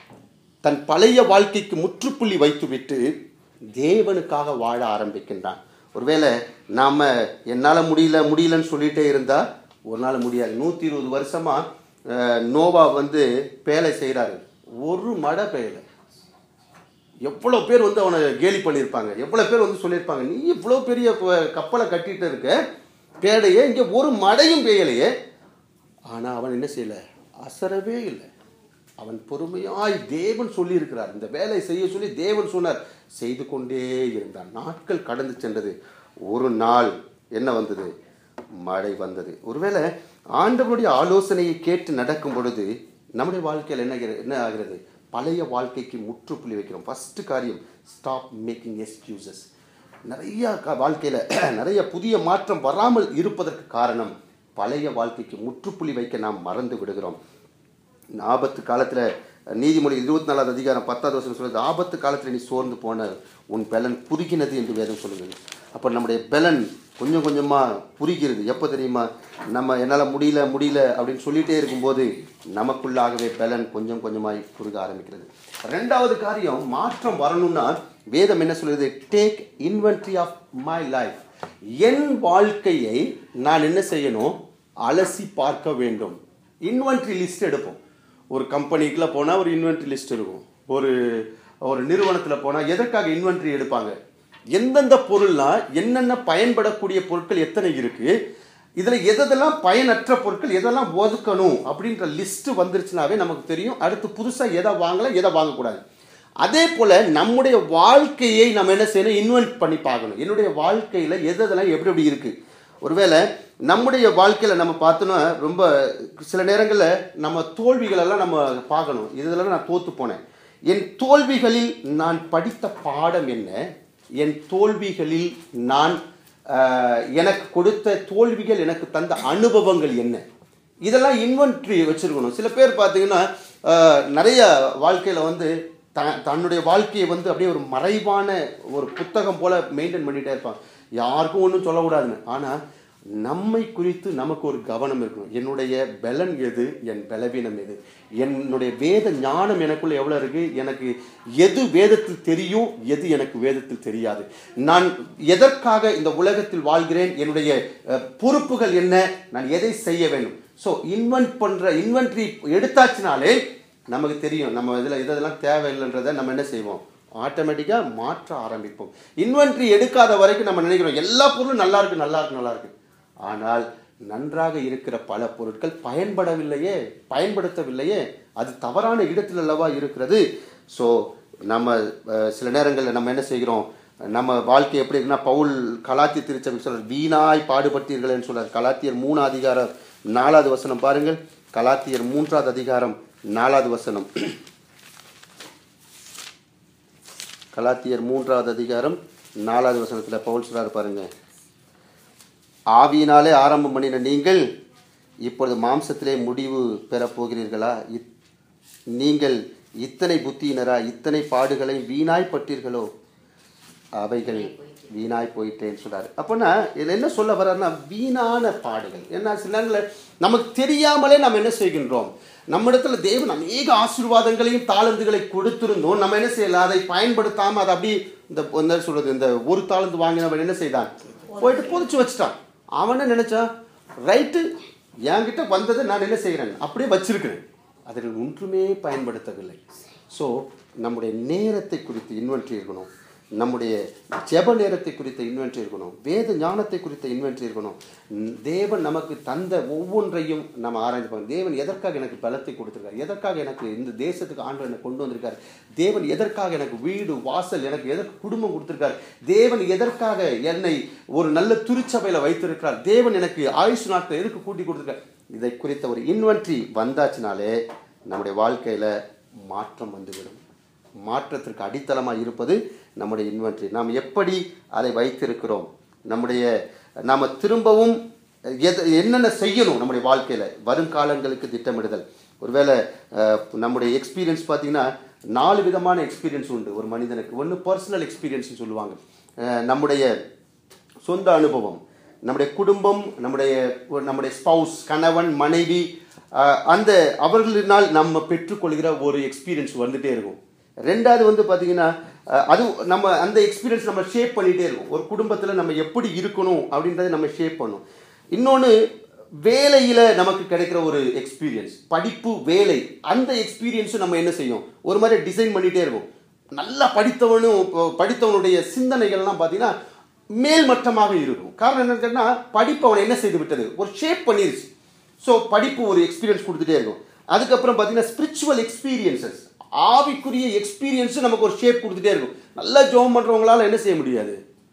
தன் பழைய வாழ்க்கைக்கு முற்றுப்புள்ளி வைத்துவிட்டு தேவனுக்காக வாழ ஆரம்பிக்கின்றான் ஒருவேளை நாம் என்னால் முடியல முடியலன்னு சொல்லிட்டே இருந்தால் ஒரு நாள் முடியாது நூற்றி இருபது வருஷமாக நோவா வந்து பேலை செய்கிறாரு ஒரு மழை பெய்யலை எவ்வளோ பேர் வந்து அவனை கேலி பண்ணியிருப்பாங்க எவ்வளோ பேர் வந்து சொல்லியிருப்பாங்க நீ இவ்வளோ பெரிய ப- கப்பலை கட்டிட்டு இருக்க பேடையே இங்கே ஒரு மழையும் பெய்யலையே ஆனால் அவன் என்ன செய்யலை அசரவே இல்லை அவன் பொறுமையாய் தேவன் சொல்லியிருக்கிறார் இந்த வேலை செய்ய சொல்லி தேவன் சொன்னார் செய்து கொண்டே இருந்தான் நாட்கள் கடந்து சென்றது ஒரு நாள் என்ன வந்தது மழை வந்தது ஒருவேளை ஆண்டவருடைய ஆலோசனையை கேட்டு நடக்கும் பொழுது நம்முடைய வாழ்க்கையில் என்ன ஆகிறது- என்ன ஆகிறது பழைய வாழ்க்கைக்கு முற்றுப்புள்ளி வைக்கிறோம் ஃபர்ஸ்ட் காரியம் ஸ்டாப் மேக்கிங் எக்ஸ்கியூசஸ் நிறைய க- வாழ்க்கையில நிறைய புதிய மாற்றம் வராமல் இருப்பதற்கு காரணம் பழைய வாழ்க்கைக்கு முற்றுப்புள்ளி வைக்க நாம் மறந்து விடுகிறோம் ஆபத்து காலத்துல நீதிமொழி இருபத்தி நாலாவது அதிகாரம் பத்தாவது வருஷம் சொல்லுது ஆபத்து காலத்துல நீ சோர்ந்து போன உன் பலன் புரிகினது என்று வேதம் சொல்லுங்க அப்போ நம்முடைய பலன் கொஞ்சம் கொஞ்சமா புரிகிறது எப்போ தெரியுமா நம்ம என்னால் முடியல முடியல அப்படின்னு சொல்லிட்டே இருக்கும்போது நமக்குள்ளாகவே பலன் கொஞ்சம் கொஞ்சமாய் குறுக ஆரம்பிக்கிறது ரெண்டாவது காரியம் மாற்றம் வரணும்னா வேதம் என்ன சொல்லுது take inventory of my life என் வாழ்க்கையை நான் என்ன செய்யணும் அலசி பார்க்க வேண்டும் இன்வென்ட்ரி லிஸ்ட் எடுப்போம் ஒரு கம்பெனிக்குள்ள போனால் ஒரு இன்வென்ட்ரி லிஸ்ட் இருக்கும் ஒரு ஒரு நிறுவனத்தில் போனால் எதற்காக இன்வென்ட்ரி எடுப்பாங்க எந்தெந்த பொருள்லாம் என்னென்ன பயன்படக்கூடிய பொருட்கள் எத்தனை இருக்கு இதில் எதெல்லாம் பயனற்ற பொருட்கள் எதெல்லாம் ஒதுக்கணும் அப்படின்ற லிஸ்ட் வந்துருச்சுனாவே நமக்கு தெரியும் அடுத்து புதுசாக எதை வாங்கலாம் எதை வாங்கக்கூடாது அதே போல நம்முடைய வாழ்க்கையை நம்ம என்ன செய்யணும் இன்வென்ட் பண்ணி பார்க்கணும் என்னுடைய வாழ்க்கையில் எது எதெல்லாம் எப்படி எப்படி இருக்கு ஒருவேளை நம்முடைய வாழ்க்கையில் நம்ம பார்த்தோன்னா ரொம்ப சில நேரங்களில் நம்ம தோல்விகளெல்லாம் நம்ம பார்க்கணும் இதெல்லாம் நான் தோத்து போனேன் என் தோல்விகளில் நான் படித்த பாடம் என்ன என் தோல்விகளில் நான் ஆஹ், எனக்கு கொடுத்த தோல்விகள் எனக்கு தந்த அனுபவங்கள் என்ன இதெல்லாம் இன்வென்ட்ரி வச்சிருக்கணும் சில பேர் பார்த்தீங்கன்னா ஆஹ், நிறைய வாழ்க்கையில் வந்து த தன்னுடைய வாழ்க்கையை வந்து அப்படியே ஒரு மறைவான ஒரு புத்தகம் போல மெயின்டைன் பண்ணிட்டே இருப்பாங்க யாருக்கும் ஒன்றும் சொல்லக்கூடாதுன்னு ஆனால் நம்மை குறித்து நமக்கு ஒரு கவனம் இருக்கணும் என்னுடைய பலன் எது என் பலவீனம் எது என்னுடைய வேத ஞானம் எனக்குள்ள எவ்வளோ இருக்கு எனக்கு எது வேதத்தில் தெரியும் எது எனக்கு வேதத்தில் தெரியாது நான் எதற்காக இந்த உலகத்தில் வாழ்கிறேன் என்னுடைய அஹ், பொறுப்புகள் என்ன நான் எதை செய்ய வேண்டும் ஸோ இன்வென்ட் பண்ற இன்வென்ட்ரி எடுத்தாச்சுனாலே நமக்கு தெரியும் நம்ம இதில் இதெல்லாம் தேவையில்லைன்றதை நம்ம என்ன செய்வோம் ஆட்டோமேட்டிக்காக மாற்ற ஆரம்பிப்போம் இன்வென்ட்ரி எடுக்காத வரைக்கும் நம்ம நினைக்கிறோம் எல்லா பொருளும் நல்லா இருக்கு நல்லா இருக்கு நல்லா இருக்கு ஆனால் நன்றாக இருக்கிற பல பொருட்கள் பயன்படவில்லையே பயன்படுத்தவில்லையே அது தவறான இடத்தில் அல்லவா இருக்கிறது ஸோ நம்ம அஹ், சில நேரங்களில் நம்ம என்ன செய்கிறோம் நம்ம வாழ்க்கை எப்படி இருக்குன்னா பவுல் கலாத்திய திருச்சபை சொல்றார் வீணாய் பாடுபட்டீர்கள்னு சொல்றார் கலாத்தியர் மூணு அதிகாரம் நாலாவது வசனம் பாருங்கள் கலாத்தியர் மூன்றாவது அதிகாரம் நாலாவது வசனம் கலாத்தியர் மூன்றாவது அதிகாரம் நாலாவது வசனத்தில் பவுல் சொல்றாரு பாருங்க ஆவியினாலே ஆரம்பம் பண்ணின நீங்கள் இப்பொழுது மாம்சத்திலே முடிவு பெறப் போகிறீர்களா இத்- நீங்கள் இத்தனை புத்தியினரா இத்தனை பாடுகளை வீணாய் பட்டீர்களோ அவைகள் வீணாய் போயிட்டேன்னு சொல்றாரு அப்போனா இதில் என்ன சொல்ல வர்றாருன்னா வீணான பாடுகள் என்ன சில நேரங்களில் நமக்கு தெரியாமலே நம்ம என்ன செய்கின்றோம் நம்மிடத்துல தேவன் அநேக ஆசீர்வாதங்களையும் தாளந்துகளை கொடுத்திருந்தோம் நம்ம என்ன செய்யலாம் அதை பயன்படுத்தாம அதை அப்படி இந்த என்ன சொல்றது இந்த ஒரு தாளந்து வாங்கினவன் என்ன செய்தான் போயிட்டு புதைச்சு வச்சுட்டான் அவன் என்ன நினைச்சான் ரைட்டு என்கிட்ட வந்ததை நான் என்ன செய்கிறேன் அப்படியே வச்சிருக்கிறேன் அதில் ஒன்றுமே பயன்படுத்தவில்லை ஸோ நம்முடைய நேரத்தை குறித்து இன்வென்ட்ரி இருக்கணும் நம்முடைய ஜெப நேரத்தை குறித்த இன்வென்ட்ரி இருக்கணும் வேத ஞானத்தை குறித்த இன்வென்ட்ரி இருக்கணும் ம், தேவன் நமக்கு தந்த ஒவ்வொன்றையும் நம்ம ஆராய்ந்து பார்க்கணும் தேவன் எதற்காக எனக்கு பலத்தை கொடுத்திருக்காரு எதற்காக எனக்கு இந்த தேசத்துக்கு ஆண்டு என்னை கொண்டு வந்திருக்காரு தேவன் எதற்காக எனக்கு வீடு வாசல் எனக்கு எதற்கு குடும்பம் கொடுத்திருக்காரு தேவன் எதற்காக என்னை ஒரு நல்ல திருச்சபையில் வைத்திருக்கிறார் தேவன் எனக்கு ஆயுஷ் நாட்கள் எதுக்கு கூட்டி கொடுத்திருக்கார் இதை குறித்த ஒரு இன்வென்ட்ரி வந்தாச்சுனாலே நம்முடைய வாழ்க்கையில் மாற்றம் வந்துவிடும் மாற்றத்திற்கு அடித்தளமாக இருப்பது நம்முடைய இன்வென்ட்ரி நாம் எப்படி அதை வைத்திருக்கிறோம் நம்முடைய நாம் திரும்பவும் எது என்னென்ன செய்யணும் நம்முடைய வாழ்க்கையில் வருங்காலங்களுக்கு திட்டமிடுதல் ஒருவேளை அஹ், நம்முடைய எக்ஸ்பீரியன்ஸ் பார்த்தீங்கன்னா நாலு விதமான எக்ஸ்பீரியன்ஸ் உண்டு ஒரு மனிதனுக்கு ஒன்று பர்சனல் எக்ஸ்பீரியன்ஸ்னு சொல்லுவாங்க அஹ், நம்முடைய சொந்த அனுபவம் நம்முடைய குடும்பம் நம்முடைய நம்முடைய ஸ்பவுஸ் கணவன் மனைவி அஹ், அந்த அவர்களினால் நம்ம பெற்றுக்கொள்கிற ஒரு எக்ஸ்பீரியன்ஸ் வந்துட்டே இருக்கும் ரெண்டாவது வந்து பார்த்தீங்கன்னா அஹ், அது நம்ம அந்த எக்ஸ்பீரியன்ஸ் நம்ம ஷேப் பண்ணிகிட்டே இருக்கும் ஒரு குடும்பத்தில் நம்ம எப்படி இருக்கணும் அப்படின்றத நம்ம ஷேப் பண்ணும் இன்னொன்று வேலையில் நமக்கு கிடைக்கிற ஒரு எக்ஸ்பீரியன்ஸ் படிப்பு வேலை அந்த எக்ஸ்பீரியன்ஸும் நம்ம என்ன செய்யும் ஒரு மாதிரி டிசைன் பண்ணிகிட்டே இருக்கும் நல்லா படித்தவனும் இப்போ படித்தவனுடைய சிந்தனைகள்லாம் பார்த்தீங்கன்னா மேல்மட்டமாக இருக்கும் காரணம் என்னன்னு கேட்டால் படிப்பு அவனை என்ன செய்து விட்டது ஒரு ஷேப் பண்ணிருச்சு ஸோ படிப்பு ஒரு எக்ஸ்பீரியன்ஸ் கொடுத்துட்டே இருக்கும் அதுக்கப்புறம் பார்த்தீங்கன்னா ஸ்பிரிச்சுவல் எக்ஸ்பீரியன்சஸ் ஆவிக்குரிய எக்ஸ்பீரியன்ஸும் நமக்கு ஒரு ஷேப் கொடுத்துட்டே இருக்கும் நல்லா ஜோம் பண்ணுறவங்களால என்ன செய்ய முடியாது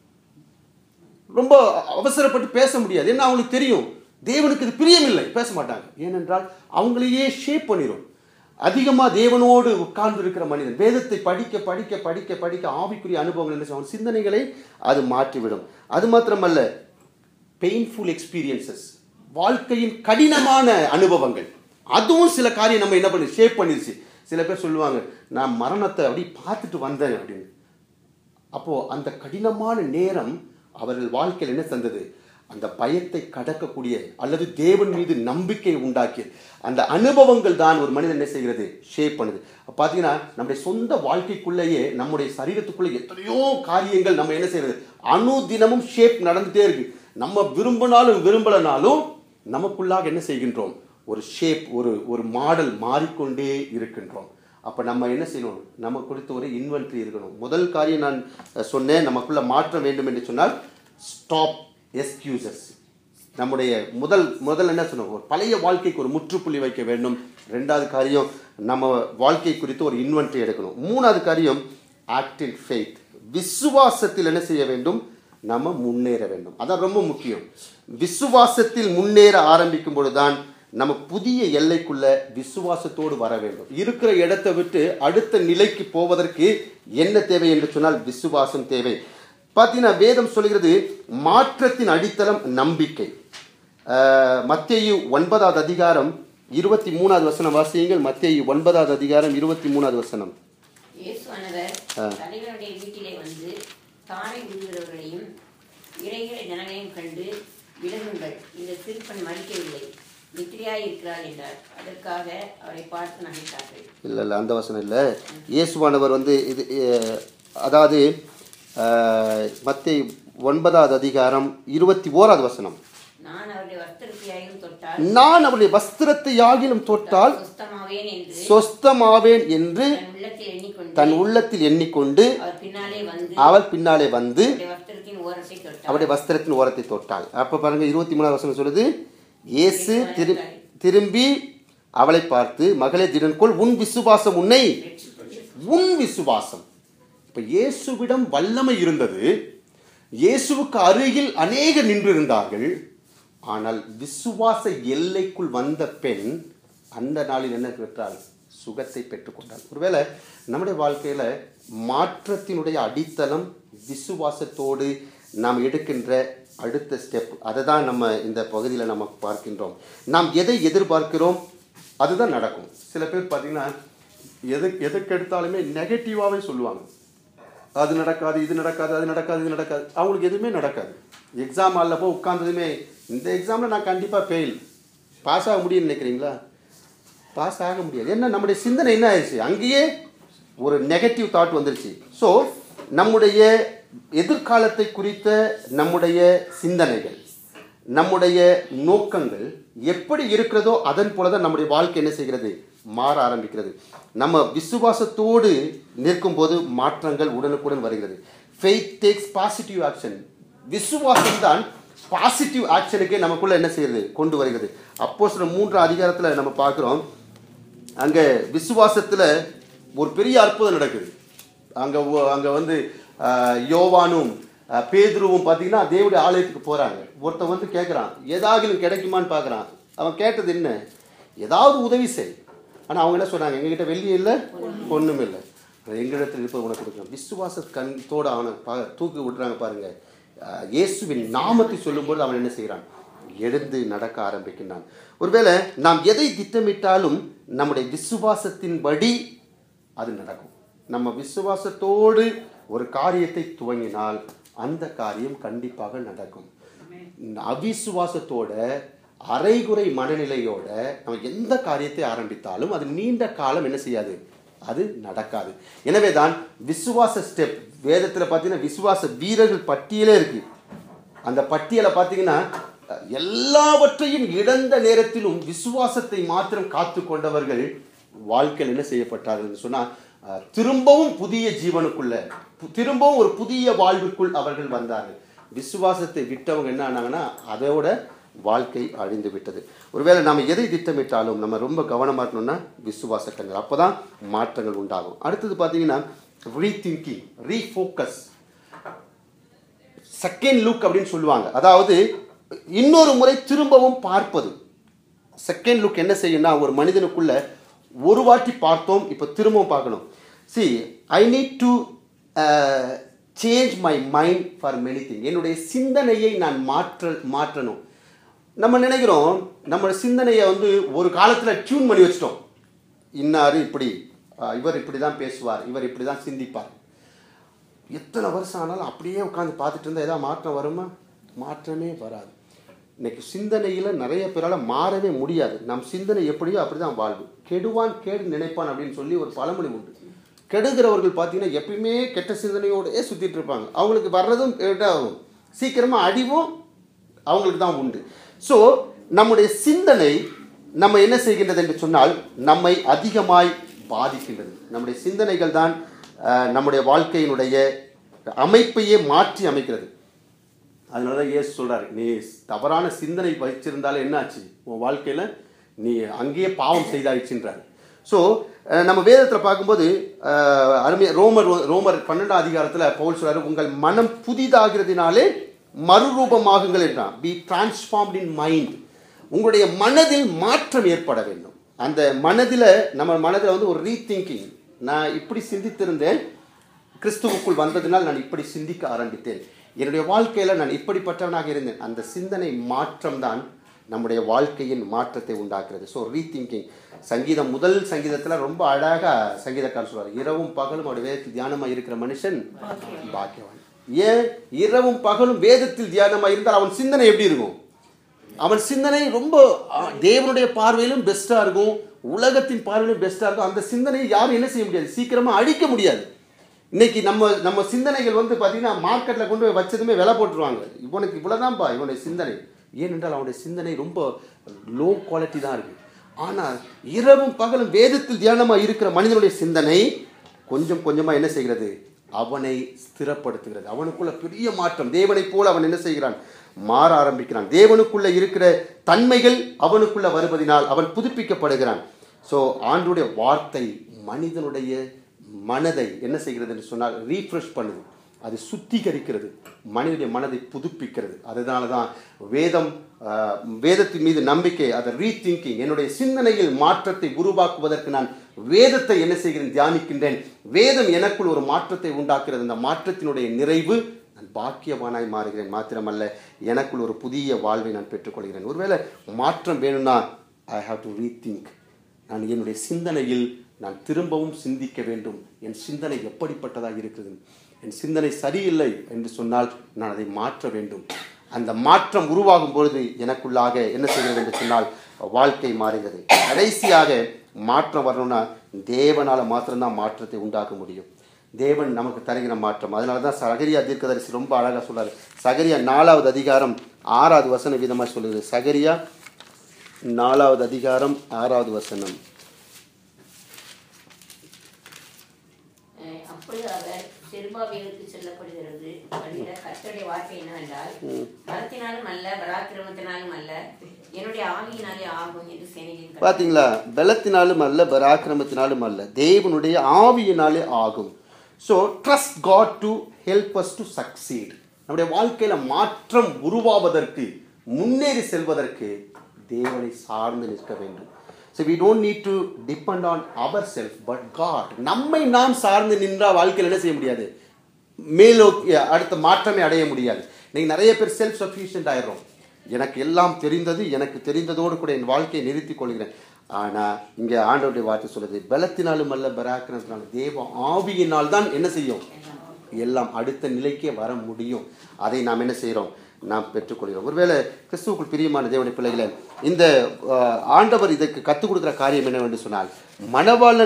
ரொம்ப அவசரப்பட்டு பேச முடியாது ஏன்னா அவங்களுக்கு தெரியும் தேவனுக்கு இது பிரியமில்லை பேச மாட்டாங்க ஏனென்றால் அவங்களையே ஷேப் பண்ணிடும் அதிகமாக தேவனோடு உட்கார்ந்து இருக்கிற மனிதன் வேதத்தை படிக்க படிக்க படிக்க படிக்க ஆவிக்குரிய அனுபவங்கள் என்ன செய்யும் அவன் சிந்தனைகளை அது மாற்றிவிடும் அது மாத்திரமல்ல பெயின்ஃபுல் எக்ஸ்பீரியன்சஸ் வாழ்க்கையின் கடினமான அனுபவங்கள் அதுவும் சில காரியம் நம்ம என்ன பண்ணி ஷேப் பண்ணிருச்சு சில பேர் சொல்லுவாங்க நான் மரணத்தை அப்படி பார்த்துட்டு வந்தேன் அப்படின்னு அப்போது அந்த கடினமான நேரம் அவர்கள் வாழ்க்கையில் என்ன தந்தது அந்த பயத்தை கடக்கக்கூடிய அல்லது தேவன் மீது நம்பிக்கை உண்டாக்கியது அந்த அனுபவங்கள் தான் ஒரு மனிதன் என்ன செய்கிறது ஷேப் பண்ணுது அப்ப பார்த்தீங்கன்னா நம்முடைய சொந்த வாழ்க்கைக்குள்ளேயே நம்முடைய சரீரத்துக்குள்ளே எத்தனையோ காரியங்கள் நம்ம என்ன செய்யறது அனுதினமும் ஷேப் நடந்துட்டே இருக்கு நம்ம விரும்பினாலும் விரும்பலனாலும் நமக்குள்ளாக என்ன செய்கின்றோம் ஒரு ஷேப் ஒரு ஒரு மாடல் மாறிக்கொண்டே இருக்கின்றோம் அப்போ நம்ம என்ன செய்யணும் நம்ம குறித்த ஒரு இன்வென்ட்ரி இருக்கணும் முதல் காரியம் நான் அஹ், சொன்னேன் நமக்குள்ள மாற்றம் வேண்டும் என்று சொன்னால் ஸ்டாப் எக்ஸ்கியூசஸ் நம்முடைய முதல் முதல் என்ன சொன்னோம் ஒரு பழைய வாழ்க்கைக்கு ஒரு முற்றுப்புள்ளி வைக்க வேண்டும் ரெண்டாவது காரியம் நம்ம வாழ்க்கை குறித்து ஒரு இன்வென்ட்ரி எடுக்கணும் மூணாவது காரியம் ஆக்ட் இன் ஃபெய்த் விசுவாசத்தில் என்ன செய்ய வேண்டும் நம்ம முன்னேற வேண்டும் அதான் ரொம்ப முக்கியம் விசுவாசத்தில் முன்னேற ஆரம்பிக்கும் பொழுதுதான் நம்ம புதிய எல்லைக்குள்ள விசுவாசத்தோடு வர வேண்டும் இருக்கிற இடத்தை விட்டு அடுத்த நிலைக்கு போவதற்கு என்ன தேவை என்று சொன்னால் விசுவாசம் தேவை பார்த்தீங்கன்னா வேதம் சொல்கிறது மாற்றத்தின் அடித்தளம் நம்பிக்கை அஹ், மத்தேயு ஒன்பதாவது அதிகாரம் இருபத்தி மூணாவது வசனம் வாசியுங்கள் மத்தேயு ஒன்பதாவது அதிகாரம் இருபத்தி மூணாவது வசனம் இயேசுவானவர் தலைவனுடைய வீட்டிலே வந்து தாரை விடுகிறவர்களையும் இறைகளை ஜனங்களையும் கண்டு விலகுங்கள் இந்த சிறுப்பன் மறிக்கவில்லை நித்திரையாய் இருக்கிறார் என்றார் அதற்காக அவரை பார்த்து நகைத்தார்கள் இல்லை இல்லை அந்த வசனம் இல்லை இயேசுவானவர் வந்து இது அஹ், அதாவது மத்திய ஒன்பதாவது அதிகாரம் இருபத்தி ஓராவது வசனம் நான் அவருடைய வஸ்திரத்தையாயும் தொட்டால் நான் அவருடைய வஸ்திரத்தை யாகிலும் தொட்டால் சுஸ்தமாவேன் என்று சொஸ்தமாவேன் என்று தன் உள்ளத்தில் எண்ணிக்கொண்டு தன் உள்ளத்தில் எண்ணிக்கொண்டு அவர் பின்னாலே வந்து அவள் பின்னாலே வந்து அவருடைய வஸ்திரத்தின் ஓரத்தை தொட்டார் அவருடைய வஸ்திரத்தின் ஓரத்தை தொட்டாள் அப்ப பாருங்க இருபத்தி மூணாவது வசனம் சொல்லுது இயேசு திரு திரும்பி அவளை பார்த்து மகளே திடன்கொள் உன் விசுவாசம் உன்னை உன் விசுவாசம் இப்ப இயேசுவிடம் வல்லமை இருந்தது இயேசுவுக்கு அருகில் அநேகர் நின்றிருந்தார்கள் ஆனால் விசுவாச எல்லைக்குள் வந்த பெண் அந்த நாளில் என்ன பெற்றாள் சுகத்தை பெற்றுக்கொண்டாள் ஒருவேளை நம்முடைய வாழ்க்கையில மாற்றத்தினுடைய அடித்தளம் விசுவாசத்தோடு நாம் எடுக்கின்ற அடுத்த ஸ்டெப் அதை தான் நம்ம இந்த பகுதியில் நம்ம பார்க்கின்றோம் நாம் எதை எதிர்பார்க்கிறோம் அதுதான் நடக்கும் சில பேர் பார்த்தீங்கன்னா எது எதுக்கு எடுத்தாலுமே நெகட்டிவாகவே சொல்லுவாங்க அது நடக்காது இது நடக்காது அது நடக்காது இது நடக்காது அவங்களுக்கு எதுவுமே நடக்காது எக்ஸாம் ஹாலில் போய் உட்காந்ததுமே இந்த எக்ஸாமில் நான் கண்டிப்பாக ஃபெயில் பாஸ் ஆக முடியும்னு நினைக்கிறீங்களா பாஸ் ஆக முடியாது என்ன நம்முடைய சிந்தனை என்ன ஆயிடுச்சு அங்கேயே ஒரு நெகட்டிவ் தாட் வந்துருச்சு ஸோ நம்முடைய எதிர்காலத்தை குறித்த நம்முடைய சிந்தனைகள் நம்முடைய நோக்கங்கள் எப்படி இருக்கிறதோ அதன் போல தான் நம்முடைய வாழ்க்கை என்ன செய்கிறது மாற ஆரம்பிக்கிறது நம்ம விசுவாசத்தோடு நிற்கும்போது மாற்றங்கள் உடனுக்குடன் வருகிறது ஃபெய்த் டேக்ஸ் பாசிட்டிவ் ஆக்ஷன் விசுவாசம் தான் பாசிட்டிவ் ஆக்ஷனுக்கே நமக்குள்ள என்ன செய்யுது கொண்டு வருகிறது அப்போ சில மூன்று அதிகாரத்தில் நம்ம பார்க்குறோம் அங்கே விசுவாசத்தில் ஒரு பெரிய அற்புதம் நடக்குது அங்கே அங்கே வந்து ஆஹ், யோவானும் ஆஹ், பேதுருவும் பார்த்தீங்கன்னா தேவடைய ஆலயத்துக்கு போகிறாங்க ஒருத்தன் வந்து கேட்குறான் ஏதாகிலும் கிடைக்குமான்னு பார்க்குறான் அவன் கேட்டது என்ன ஏதாவது உதவி செய் ஆனால் அவங்க என்ன சொல்கிறாங்க எங்ககிட்ட வெள்ளி இல்லை ஒன்றும் இல்லை எங்களிடத்தில் இருப்பது உனக்கு கொடுக்குறோம் விசுவாச கண்தோடு அவனை பா தூக்கி விடுறாங்க பாருங்க ஆஹ், இயேசுவின் நாமத்தை சொல்லும்போது அவன் என்ன செய்கிறான் எழுந்து நடக்க ஆரம்பிக்கின்றான் ஒருவேளை நாம் எதை திட்டமிட்டாலும் நம்முடைய விசுவாசத்தின்படி அது நடக்கும் நம்ம விசுவாசத்தோடு ஒரு காரியத்தை துவங்கினால் அந்த காரியம் கண்டிப்பாக நடக்கும் அவிசுவாசத்தோட அரைகுறை மனநிலையோட நம்ம எந்த காரியத்தை ஆரம்பித்தாலும் அது நீண்ட காலம் என்ன செய்யாது அது நடக்காது எனவே தான் விசுவாச ஸ்டெப் வேதத்தில் பார்த்தீங்கன்னா விசுவாச வீரர்கள் பட்டியலே இருக்கு அந்த பட்டியலை பார்த்தீங்கன்னா அஹ், எல்லாவற்றையும் இழந்த நேரத்திலும் விசுவாசத்தை மாத்திரம் காத்து கொண்டவர்கள் வாழ்க்கையில் என்ன செய்யப்பட்டார்கள் சொன்னால் அஹ், திரும்பவும் புதிய ஜீவனுக்குள்ள பு- திரும்பவும் ஒரு புதிய வாழ்வுக்குள் அவர்கள் வந்தார்கள் விசுவாசத்தை விட்டவங்க என்ன ஆனாங்கன்னா அதோட வாழ்க்கை அழிந்து விட்டது ஒருவேளை நாம் எதை திட்டமிட்டாலும் நம்ம ரொம்ப கவனமாக இருக்கணும்னா விசுவாச கண்கள் அப்போ தான் மாற்றங்கள் உண்டாகும் அடுத்தது பார்த்தீங்கன்னா ரீதிங்கிங் ரீஃபோக்கஸ் செகண்ட் லுக் அப்படின்னு சொல்லுவாங்க அதாவது இன்னொரு முறை திரும்பவும் பார்ப்பது செகண்ட் லுக் என்ன செய்யும்னா ஒரு மனிதனுக்குள்ள ஒரு வாட்டி பார்த்தோம் இப்போ திரும்பவும் பார்க்கணும் see I need to change my mind for many thing என்னுடைய சிந்தனையை நான் மாற்ற மாற்றணும் நம்ம நினைக்கிறோம் நம்ம சிந்தனையை வந்து ஒரு காலத்தில் டியூன் பண்ணி வச்சிட்டோம் இன்னாரு இப்படி அஹ், இவர் இப்படி தான் பேசுவார் இவர் இப்படி தான் சிந்திப்பார் எத்தனை வருஷம் ஆனாலும் அப்படியே உட்காந்து பார்த்துட்டு இருந்தால் ஏதாவது மாற்றம் வருமா மாற்றமே வராது இன்னைக்கு சிந்தனையில் நிறைய பேரால் மாறவே முடியாது நம் சிந்தனை எப்படியோ அப்படி தான் வாழ்வு கெடுவான் கேடு நினைப்பான் அப்படின்னு சொல்லி ஒரு பழமொழி உண்டு கெடுகிறவர்கள் பார்த்தீங்கன்னா எப்பயுமே கெட்ட சிந்தனையோடயே சுற்றிட்டு இருப்பாங்க அவங்களுக்கு வர்றதும் கேட்டாகும் சீக்கிரமாக அடிவும் அவங்களுக்கு தான் உண்டு ஸோ நம்முடைய சிந்தனை நம்ம என்ன செய்கின்றது என்று சொன்னால் நம்மை அதிகமாய் பாதிக்கின்றது நம்முடைய சிந்தனைகள் தான் அஹ், நம்முடைய வாழ்க்கையினுடைய அமைப்பையே மாற்றி அமைக்கிறது அதனால தான் இயேசு சொல்றாரு நீ தவறான சிந்தனை வச்சிருந்தாலே என்னாச்சு உன் வாழ்க்கையில் நீ அங்கேயே பாவம் செய்தாயிடுச்சுன்றாரு ஸோ நம்ம வேதத்தில் பார்க்கும்போது அஹ், அருமையா ரோமர் ரோமர் பன்னெண்டாம் அதிகாரத்தில் பவுல் சொல்றாரு உங்கள் மனம் புதிதாகிறதுனாலே மறுரூபமாகுங்கள் என்றான் பி டிரான்ஸ்ஃபார்ம்ட் இன் மைண்ட் உங்களுடைய மனதில் மாற்றம் ஏற்பட வேண்டும் அந்த மனதில் நம்ம மனதில் வந்து ஒரு ரீதிங்கிங் நான் இப்படி சிந்தித்திருந்தேன் கிறிஸ்துவுக்குள் வந்ததினால் நான் இப்படி சிந்திக்க ஆரம்பித்தேன் என்னுடைய வாழ்க்கையில் நான் இப்படிப்பட்டவனாக இருந்தேன் அந்த சிந்தனை மாற்றம் தான் நம்முடைய வாழ்க்கையின் மாற்றத்தை உண்டாக்குறது ஸோ ரீதிங்கிங் சங்கீதம் முதல் சங்கீதத்தில் ரொம்ப அழகாக சங்கீதக்காரர் சொல்வார் இரவும் பகலும் அவருடைய வேதத்தில் தியானமாக இருக்கிற மனுஷன் பாக்கியவான் ஏன் இரவும் பகலும் வேதத்தில் தியானமாக இருந்தால் அவன் சிந்தனை எப்படி இருக்கும் அவன் சிந்தனை ரொம்ப ஆ, தேவனுடைய பார்வையிலும் பெஸ்ட்டாக இருக்கும் உலகத்தின் பார்வையிலும் பெஸ்ட்டாக இருக்கும் அந்த சிந்தனையை யாரும் என்ன செய்ய முடியாது சீக்கிரமாக அழிக்க முடியாது இன்னைக்கு நம்ம நம்ம சிந்தனைகள் வந்து பார்த்தீங்கன்னா மார்க்கெட்டில் கொண்டு போய் வச்சதுமே விலை போட்டுருவாங்க இவனுக்கு இவ்வளோதான்ப்பா இவனுடைய சிந்தனை ஏனென்றால் அவனுடைய சிந்தனை ரொம்ப லோ குவாலிட்டி தான் இருக்குது ஆனால் இரவும் பகலும் வேதத்தில் தியானமாக இருக்கிற மனிதனுடைய சிந்தனை கொஞ்சம் கொஞ்சமாக என்ன செய்கிறது அவனை ஸ்திரப்படுத்துகிறது அவனுக்குள்ள பெரிய மாற்றம் தேவனைப் போல அவன் என்ன செய்கிறான் மாற ஆரம்பிக்கிறான் தேவனுக்குள்ள இருக்கிற தன்மைகள் அவனுக்குள்ள வருவதினால் அவன் புதுப்பிக்கப்படுகிறான் ஸோ ஆண்டுடைய வார்த்தை மனிதனுடைய மனதை என்ன செய்கிறது என்று சொன்னால் ரீஃப்ரெஷ் பண்ணுது அது சுத்திகரிக்கிறது மனிதனுடைய மனதை புதுப்பிக்கிறது அதனால தான் வேதம் ஆஹ், வேதத்தின் மீது நம்பிக்கை அதை ரீதிங்கிங் என்னுடைய சிந்தனையில் மாற்றத்தை உருவாக்குவதற்கு நான் வேதத்தை என்ன செய்கிறேன் தியானிக்கின்றேன் வேதம் எனக்குள் ஒரு மாற்றத்தை உண்டாக்குறது அந்த மாற்றத்தினுடைய நிறைவு நான் பாக்கியவானாய் மாறுகிறேன் மாத்திரமல்ல எனக்குள் ஒரு புதிய வாழ்வை நான் பெற்றுக்கொள்கிறேன் ஒருவேளை மாற்றம் வேணும்னா ஐ ஹாவ் டு ரீதிங்க் நான் என்னுடைய சிந்தனையில் நான் திரும்பவும் சிந்திக்க வேண்டும் என் சிந்தனை எப்படிப்பட்டதாக இருக்கிறது என் சிந்தனை சரியில்லை என்று சொன்னால் நான் அதை மாற்ற வேண்டும் அந்த மாற்றம் உருவாகும் பொழுது எனக்குள்ளாக என்ன செய்கிறது என்று சொன்னால் வாழ்க்கை மாறுகிறது கடைசியாக மாற்றம் வரணும்னா தேவனால் மாத்திரம்தான் மாற்றத்தை உண்டாக்க முடியும் தேவன் நமக்கு தருகிற மாற்றம் அதனால தான் சகரியா தீர்க்கதரிசி ரொம்ப அழகாக சொல்றாரு சகரியா நாலாவது அதிகாரம் ஆறாவது வசன விதமாக சொல்லுது சகரியா நாலாவது அதிகாரம் ஆறாவது வசனம் அஹ் அப்பொழுது அவர் செருபாபேலுக்கு சொல்லப்படுகிறது வருகிற கர்த்தருடைய வார்த்தை என்னவென்றால் பலத்தினாலும் அல்ல பராக்கிரமத்தினாலும் அல்ல என்னுடைய ஆவியினாலே ஆகும் என்று சேனையின் கர்த்தர் பார்த்தீங்களா பலத்தினாலும் அல்ல பராக்கிரமத்தினாலும் அல்ல தேவனுடைய ஆவியினாலே ஆகும் so trust God to help us to succeed நம்முடைய வாழ்க்கையில் மாற்றம் உருவாவதற்கு முன்னேறி செல்வதற்கு தேவனை சார்ந்து நிற்க வேண்டும் so we don't need to depend on our self but God நம்மை நாம் சார்ந்து நின்றால் வாழ்க்கையில் என்ன செய்ய முடியாது மேலோக்கி அடுத்த மாற்றமே அடைய முடியாது இன்னைக்கு நிறைய பேர் செல்ஃப் சஃபிஷியன்ட் ஆயிடுறோம் எனக்கு எல்லாம் தெரிந்தது எனக்கு தெரிந்ததோடு கூட என் வாழ்க்கையை நிறுத்திக் கொள்கிறேன் ஆனால் இங்கே ஆண்டவருடைய வார்த்தை சொல்லுது பலத்தினாலும் அல்ல பராக்கிரமத்தினாலும் தேவ ஆவியினால் தான் என்ன செய்யும் எல்லாம் அடுத்த நிலைக்கே வர முடியும் அதை நாம் என்ன செய்கிறோம் நாம் பெற்றுக்கொள்கிறோம் ஒருவேளை கிறிஸ்துவுக்குள் பிரியமான தேவனுடைய பிள்ளைகளை இந்த அஹ், ஆண்டவர் இதற்கு கற்றுக் கொடுக்குற காரியம் என்னவென்று சொன்னால் மணவாளன்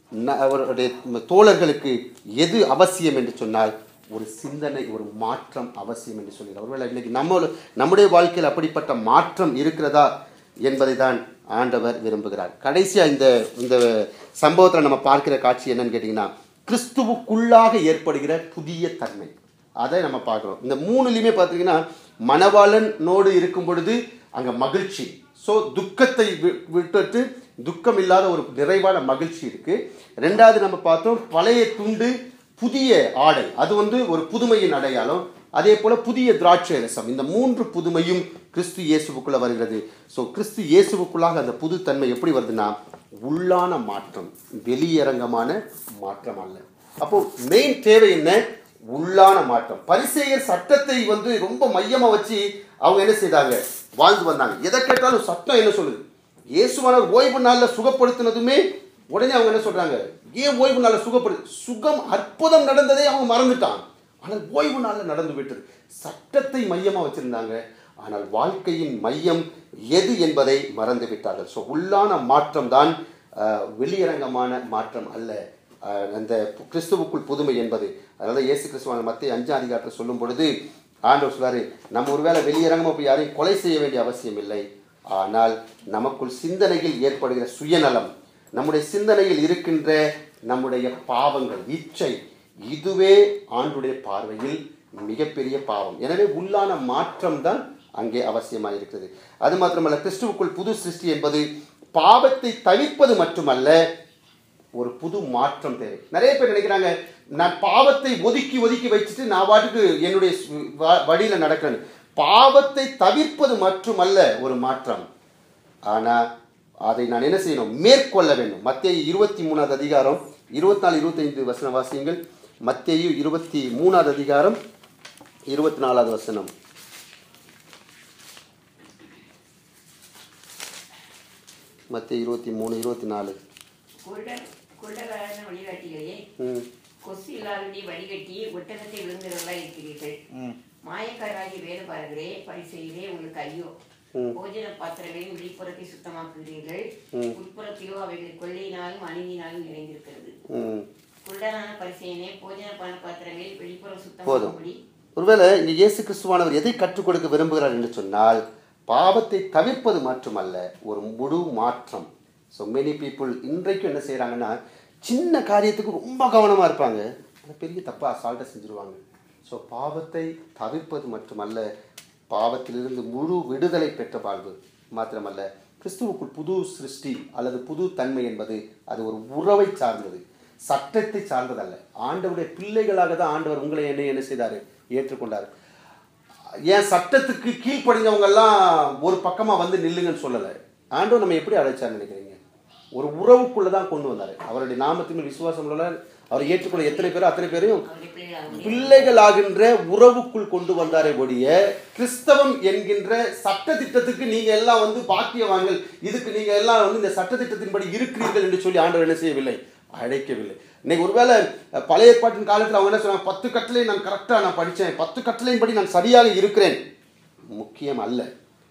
ந- அவருடைய தோழர்களுக்கு எது அவசியம் என்று சொன்னால் ஒரு சிந்தனை ஒரு மாற்றம் அவசியம் என்று சொல்கிறார் ஒருவேளை இன்னைக்கு நம்ம நம்முடைய வாழ்க்கையில் அப்படிப்பட்ட மாற்றம் இருக்கிறதா என்பதை தான் ஆண்டவர் விரும்புகிறார் கடைசியா இந்த இந்த சம்பவத்தில் நம்ம பார்க்கிற காட்சி என்னன்னு கேட்டிங்கன்னா கிறிஸ்துவுக்குள்ளாக ஏற்படுகிற புதிய தன்மை அதை நம்ம பார்க்குறோம் இந்த மூணுலையுமே பார்த்தீங்கன்னா மணவாளனோடு இருக்கும் பொழுது அங்கே மகிழ்ச்சி ஸோ துக்கத்தை வி- விட்டுட்டு துக்கம் இல்லாத ஒரு நிறைவான மகிழ்ச்சி இருக்கு ரெண்டாவது நம்ம பார்த்தோம் பழைய துண்டு புதிய ஆடை அது வந்து ஒரு புதுமையின் அடையாளம் அதே போல புதிய திராட்சை ரசம் இந்த மூன்று புதுமையும் கிறிஸ்து இயேசுவுக்குள்ள வருகிறது ஸோ கிறிஸ்து இயேசுவுக்குள்ளாக அந்த புதுத்தன்மை எப்படி வருதுன்னா உள்ளான மாற்றம் வெளியரங்கமான மாற்றம் அல்ல அப்போ மெயின் தேவை என்ன உள்ளான மாற்றம் பரிசேயர் சட்டத்தை வந்து ரொம்ப மையமா வச்சு அவங்க என்ன செய்தாங்க வாழ்ந்து வந்தாங்க எதை கேட்டாலும் சட்டம் என்ன சொல்லுது இயேசுவானவர் ஓய்வு நாளில் சுகப்படுத்தினதுமே உடனே அவங்க என்ன சொல்றாங்க ஏன் ஓய்வு நாளில் சுகப்படு சுகம் அற்புதம் நடந்ததே அவங்க மறந்துட்டான் ஆனால் ஓய்வு நாளில் நடந்து விட்டது சட்டத்தை மையமா வச்சிருந்தாங்க ஆனால் வாழ்க்கையின் மையம் எது என்பதை மறந்து விட்டார்கள் ஸோ உள்ளான மாற்றம் தான் வெளியரங்கமான மாற்றம் அல்ல அஹ், அந்த கிறிஸ்துவுக்குள் புதுமை என்பது அதனால இயேசு கிறிஸ்துவான மத்திய அஞ்சாம் அதிகாரத்தில் சொல்லும் பொழுது ஆண்டவர் சொல்றாரு நம்ம ஒருவேளை வெளியரங்கமாக போய் யாரையும் கொலை செய்ய வேண்டிய அவசியம் இல்லை ஆனால் நமக்குள் சிந்தனையில் ஏற்படுகிற சுயநலம் நம்முடைய சிந்தனையில் இருக்கின்ற நம்முடைய பாவங்கள் இச்சை இதுவே ஆண்டுடைய பார்வையில் மிகப்பெரிய பாவம் எனவே உள்ளான மாற்றம் தான் அங்கே அவசியமாக இருக்கிறது அது மாத்திரமல்ல கிறிஸ்துவுக்குள் புது சிருஷ்டி என்பது பாவத்தை தவிர்ப்பது மட்டுமல்ல ஒரு புது மாற்றம் தேவை நிறைய பேர் நினைக்கிறாங்க நான் பாவத்தை ஒதுக்கி ஒதுக்கி வச்சுட்டு நான் பாட்டுக்கு என்னுடைய சு- வ- வழியில நடக்கிறேன் பாவத்தை தவிர்ப்பது மட்டுமல்ல ஒரு மாற்றம் ஆனா அதை நான் என்ன செய்யணும் மேற்கொள்ள வேண்டும் மத்திய இருபத்தி மூணாவது அதிகாரம் இருபத்தி நாலு இருபத்தைந்து வசன வாசியங்கள் மத்திய இருபத்தி மூணாவது அதிகாரம் இருபத்தி நாலாவது வசனம் மத்திய இருபத்தி மூணு இருபத்தி நாலு குருடன் குருடரான வழிகாட்டிகளே ம் கொசு இல்லாதபடி வடிகட்டி ஒட்டகத்தை விழுந்தவர்களா இருக்கிறீர்கள் மாயக்காராகி வேறு பாருகிறே பரிசெய்கிறே உங்களுக்கு ஐயோ ம். போஜன பாத்திரங்களையும் வெளிப்புறத்தை சுத்தமாக்குகிறீர்கள் ம். உட்புறத்தையோ அவைகளை கொள்ளையினாலும் அணிவினாலும் நிறைந்திருக்கிறது ம் குருடனான பரிசெயனே போஜன பான பாத்திரங்களில் வெளிப்புறம் போதும் சுத்தமாகும்படி ஒருவேளை இங்கே இயேசு கிறிஸ்துவானவர் எதை கற்றுக் கொடுக்க விரும்புகிறார் என்று சொன்னால் பாவத்தை தவிர்ப்பது மட்டுமல்ல ஒரு முழு மாற்றம் ஸோ மெனி பீப்புள் இன்றைக்கும் என்ன செய்கிறாங்கன்னா சின்ன காரியத்துக்கு ரொம்ப கவனமாக இருப்பாங்க ஆனா பெரிய தப்பாக அசால்ட்டாக செஞ்சுருவாங்க ஸோ பாவத்தை தவிர்ப்பது மட்டுமல்ல பாவத்திலிருந்து முழு விடுதலை பெற்ற வாழ்வு மாத்திரமல்ல கிறிஸ்துவுக்குள் புது சிருஷ்டி அல்லது புது தன்மை என்பது அது ஒரு உறவை சார்ந்தது சட்டத்தை சார்ந்ததல்ல ஆண்டவருடைய பிள்ளைகளாக தான் ஆண்டவர் உங்களை என்ன என்ன செய்தார் ஏற்றுக்கொண்டார் ஏன் சட்டத்துக்கு கீழ்ப்படிஞ்சவங்க எல்லாம் ஒரு பக்கமா வந்து நில்லுங்கன்னு சொல்லலை ஆண்டவர் நம்ம எப்படி அழைச்சார் நினைக்கிறீங்க ஒரு உறவுக்குள்ள தான் கொண்டு வந்தார் அவருடைய நாமத்தின் மேல் விசுவாசம் உள்ள அவர் ஏற்றுக்கொள்ள எத்தனை பேரும் அத்தனை பேரையும் அவருடைய பிள்ளைகளாக முடியும் பிள்ளைகளாகின்ற உறவுக்குள் கொண்டு வந்தாரே ஒழிய கிறிஸ்தவம் என்கின்ற சட்ட திட்டத்துக்கு நீங்க எல்லாம் வந்து பாக்கியவான்கள் இதுக்கு நீங்க எல்லாம் வந்து இந்த சட்ட திட்டத்தின்படி இருக்கிறீர்கள் என்று சொல்லி ஆண்டவர் என்ன செய்யவில்லை அழைக்கவில்லை இன்னைக்கு ஒருவேளை அஹ், பழைய ஏற்பாட்டின் காலத்தில் அவங்க என்ன சொன்னாங்க பத்து கட்டளை நான் கரெக்டாக நான் படித்தேன் பத்து கட்டளையின்படி நான் சரியாக இருக்கிறேன் முக்கியம் அல்ல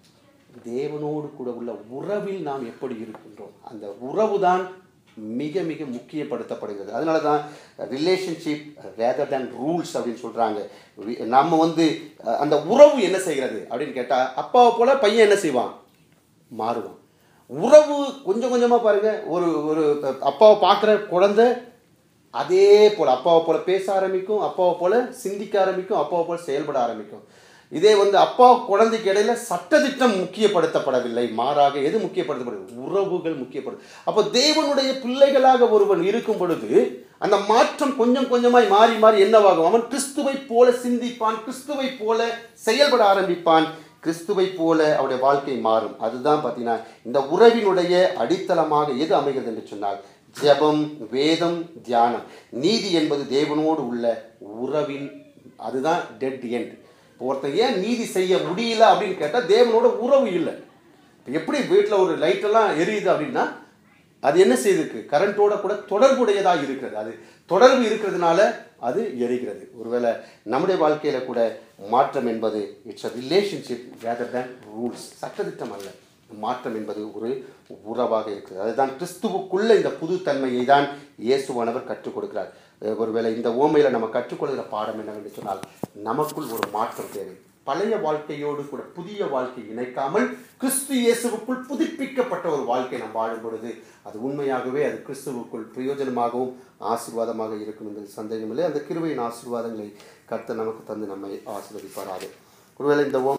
தேவனோடு கூட உள்ள உறவில் நாம் எப்படி இருக்கின்றோம் அந்த உறவு தான் மிக மிக முக்கியப்படுத்தப்படுகிறது அதனால தான் ரிலேஷன்ஷிப் ரேதர் தேன் ரூல்ஸ் அப்படின்னு சொல்கிறாங்க நம்ம வந்து அஹ், அந்த உறவு என்ன செய்கிறது அப்படின்னு கேட்டால் அப்பாவை போல பையன் என்ன செய்வான் மாறுவான் உறவு கொஞ்சம் கொஞ்சமாக பாருங்க ஒரு ஒரு அப்பாவை பார்க்குற குழந்தை அதே போல் அப்பாவை போல பேச ஆரம்பிக்கும் அப்பாவை போல சிந்திக்க ஆரம்பிக்கும் அப்பாவை போல செயல்பட ஆரம்பிக்கும் இதே வந்து அப்பா குழந்தைக்கு இடையில சட்டதிட்டம் முக்கியப்படுத்தப்படவில்லை மாறாக எது முக்கியப்படுத்தப்படுது உறவுகள் முக்கியப்படும் அப்போ தேவனுடைய பிள்ளைகளாக ஒருவன் இருக்கும் பொழுது அந்த மாற்றம் கொஞ்சம் கொஞ்சமாய் மாறி மாறி என்னவாகும் அவன் கிறிஸ்துவை போல சிந்திப்பான் கிறிஸ்துவை போல செயல்பட ஆரம்பிப்பான் கிறிஸ்துவை போல அவருடைய வாழ்க்கை மாறும் அதுதான் பார்த்தீங்கன்னா இந்த உறவினுடைய அடித்தளமாக எது அமைகிறது என்று சொன்னால் ஜெபம் வேதம் தியானம் நீதி என்பது தேவனோடு உள்ள உறவின் அதுதான் டெட் எண்ட் ஒருத்தன் ஏன் நீதி செய்ய முடியல அப்படின்னு கேட்டால் தேவனோட உறவு இல்லை இப்ப எப்படி வீட்டில் ஒரு லைட்டெல்லாம் எரியுது அப்படின்னா அது என்ன செய்திருக்கு கரண்டோட கூட தொடர்புடையதாக இருக்கிறது அது தொடர்பு இருக்கிறதுனால அது எரிகிறது ஒருவேளை நம்முடைய வாழ்க்கையில கூட மாற்றம் என்பது it's a relationship rather than rules சட்டத்திட்டம் அல்ல மாற்றம் என்பது ஒரு உறவாக இருக்குது அதுதான் கிறிஸ்துவுக்குள்ள இந்த புது தன்மையை தான் இயேசுவானவர் கற்றுக் கொடுக்கிறார் அஹ் ஒருவேளை இந்த ஓமையில் நம்ம கற்றுக்கொள்கிற பாடம் என்னவென்று சொன்னால் நமக்குள் ஒரு மாற்றம் தேவை பழைய வாழ்க்கையோடு கூட புதிய வாழ்க்கை இணைக்காமல் கிறிஸ்து இயேசுவுக்குள் புதுப்பிக்கப்பட்ட ஒரு வாழ்க்கை நாம் வாழும் பொழுது அது உண்மையாகவே அது கிறிஸ்துவுக்குள் பிரயோஜனமாகவும் ஆசீர்வாதமாக இருக்கும் என்பது சந்தேகமில்லை அந்த கிருபையின் ஆசீர்வாதங்களை கர்த்தர் நமக்கு தந்து நம்மை ஆசீர்வதிப்பாராக ஒருவேளை இந்த ஓ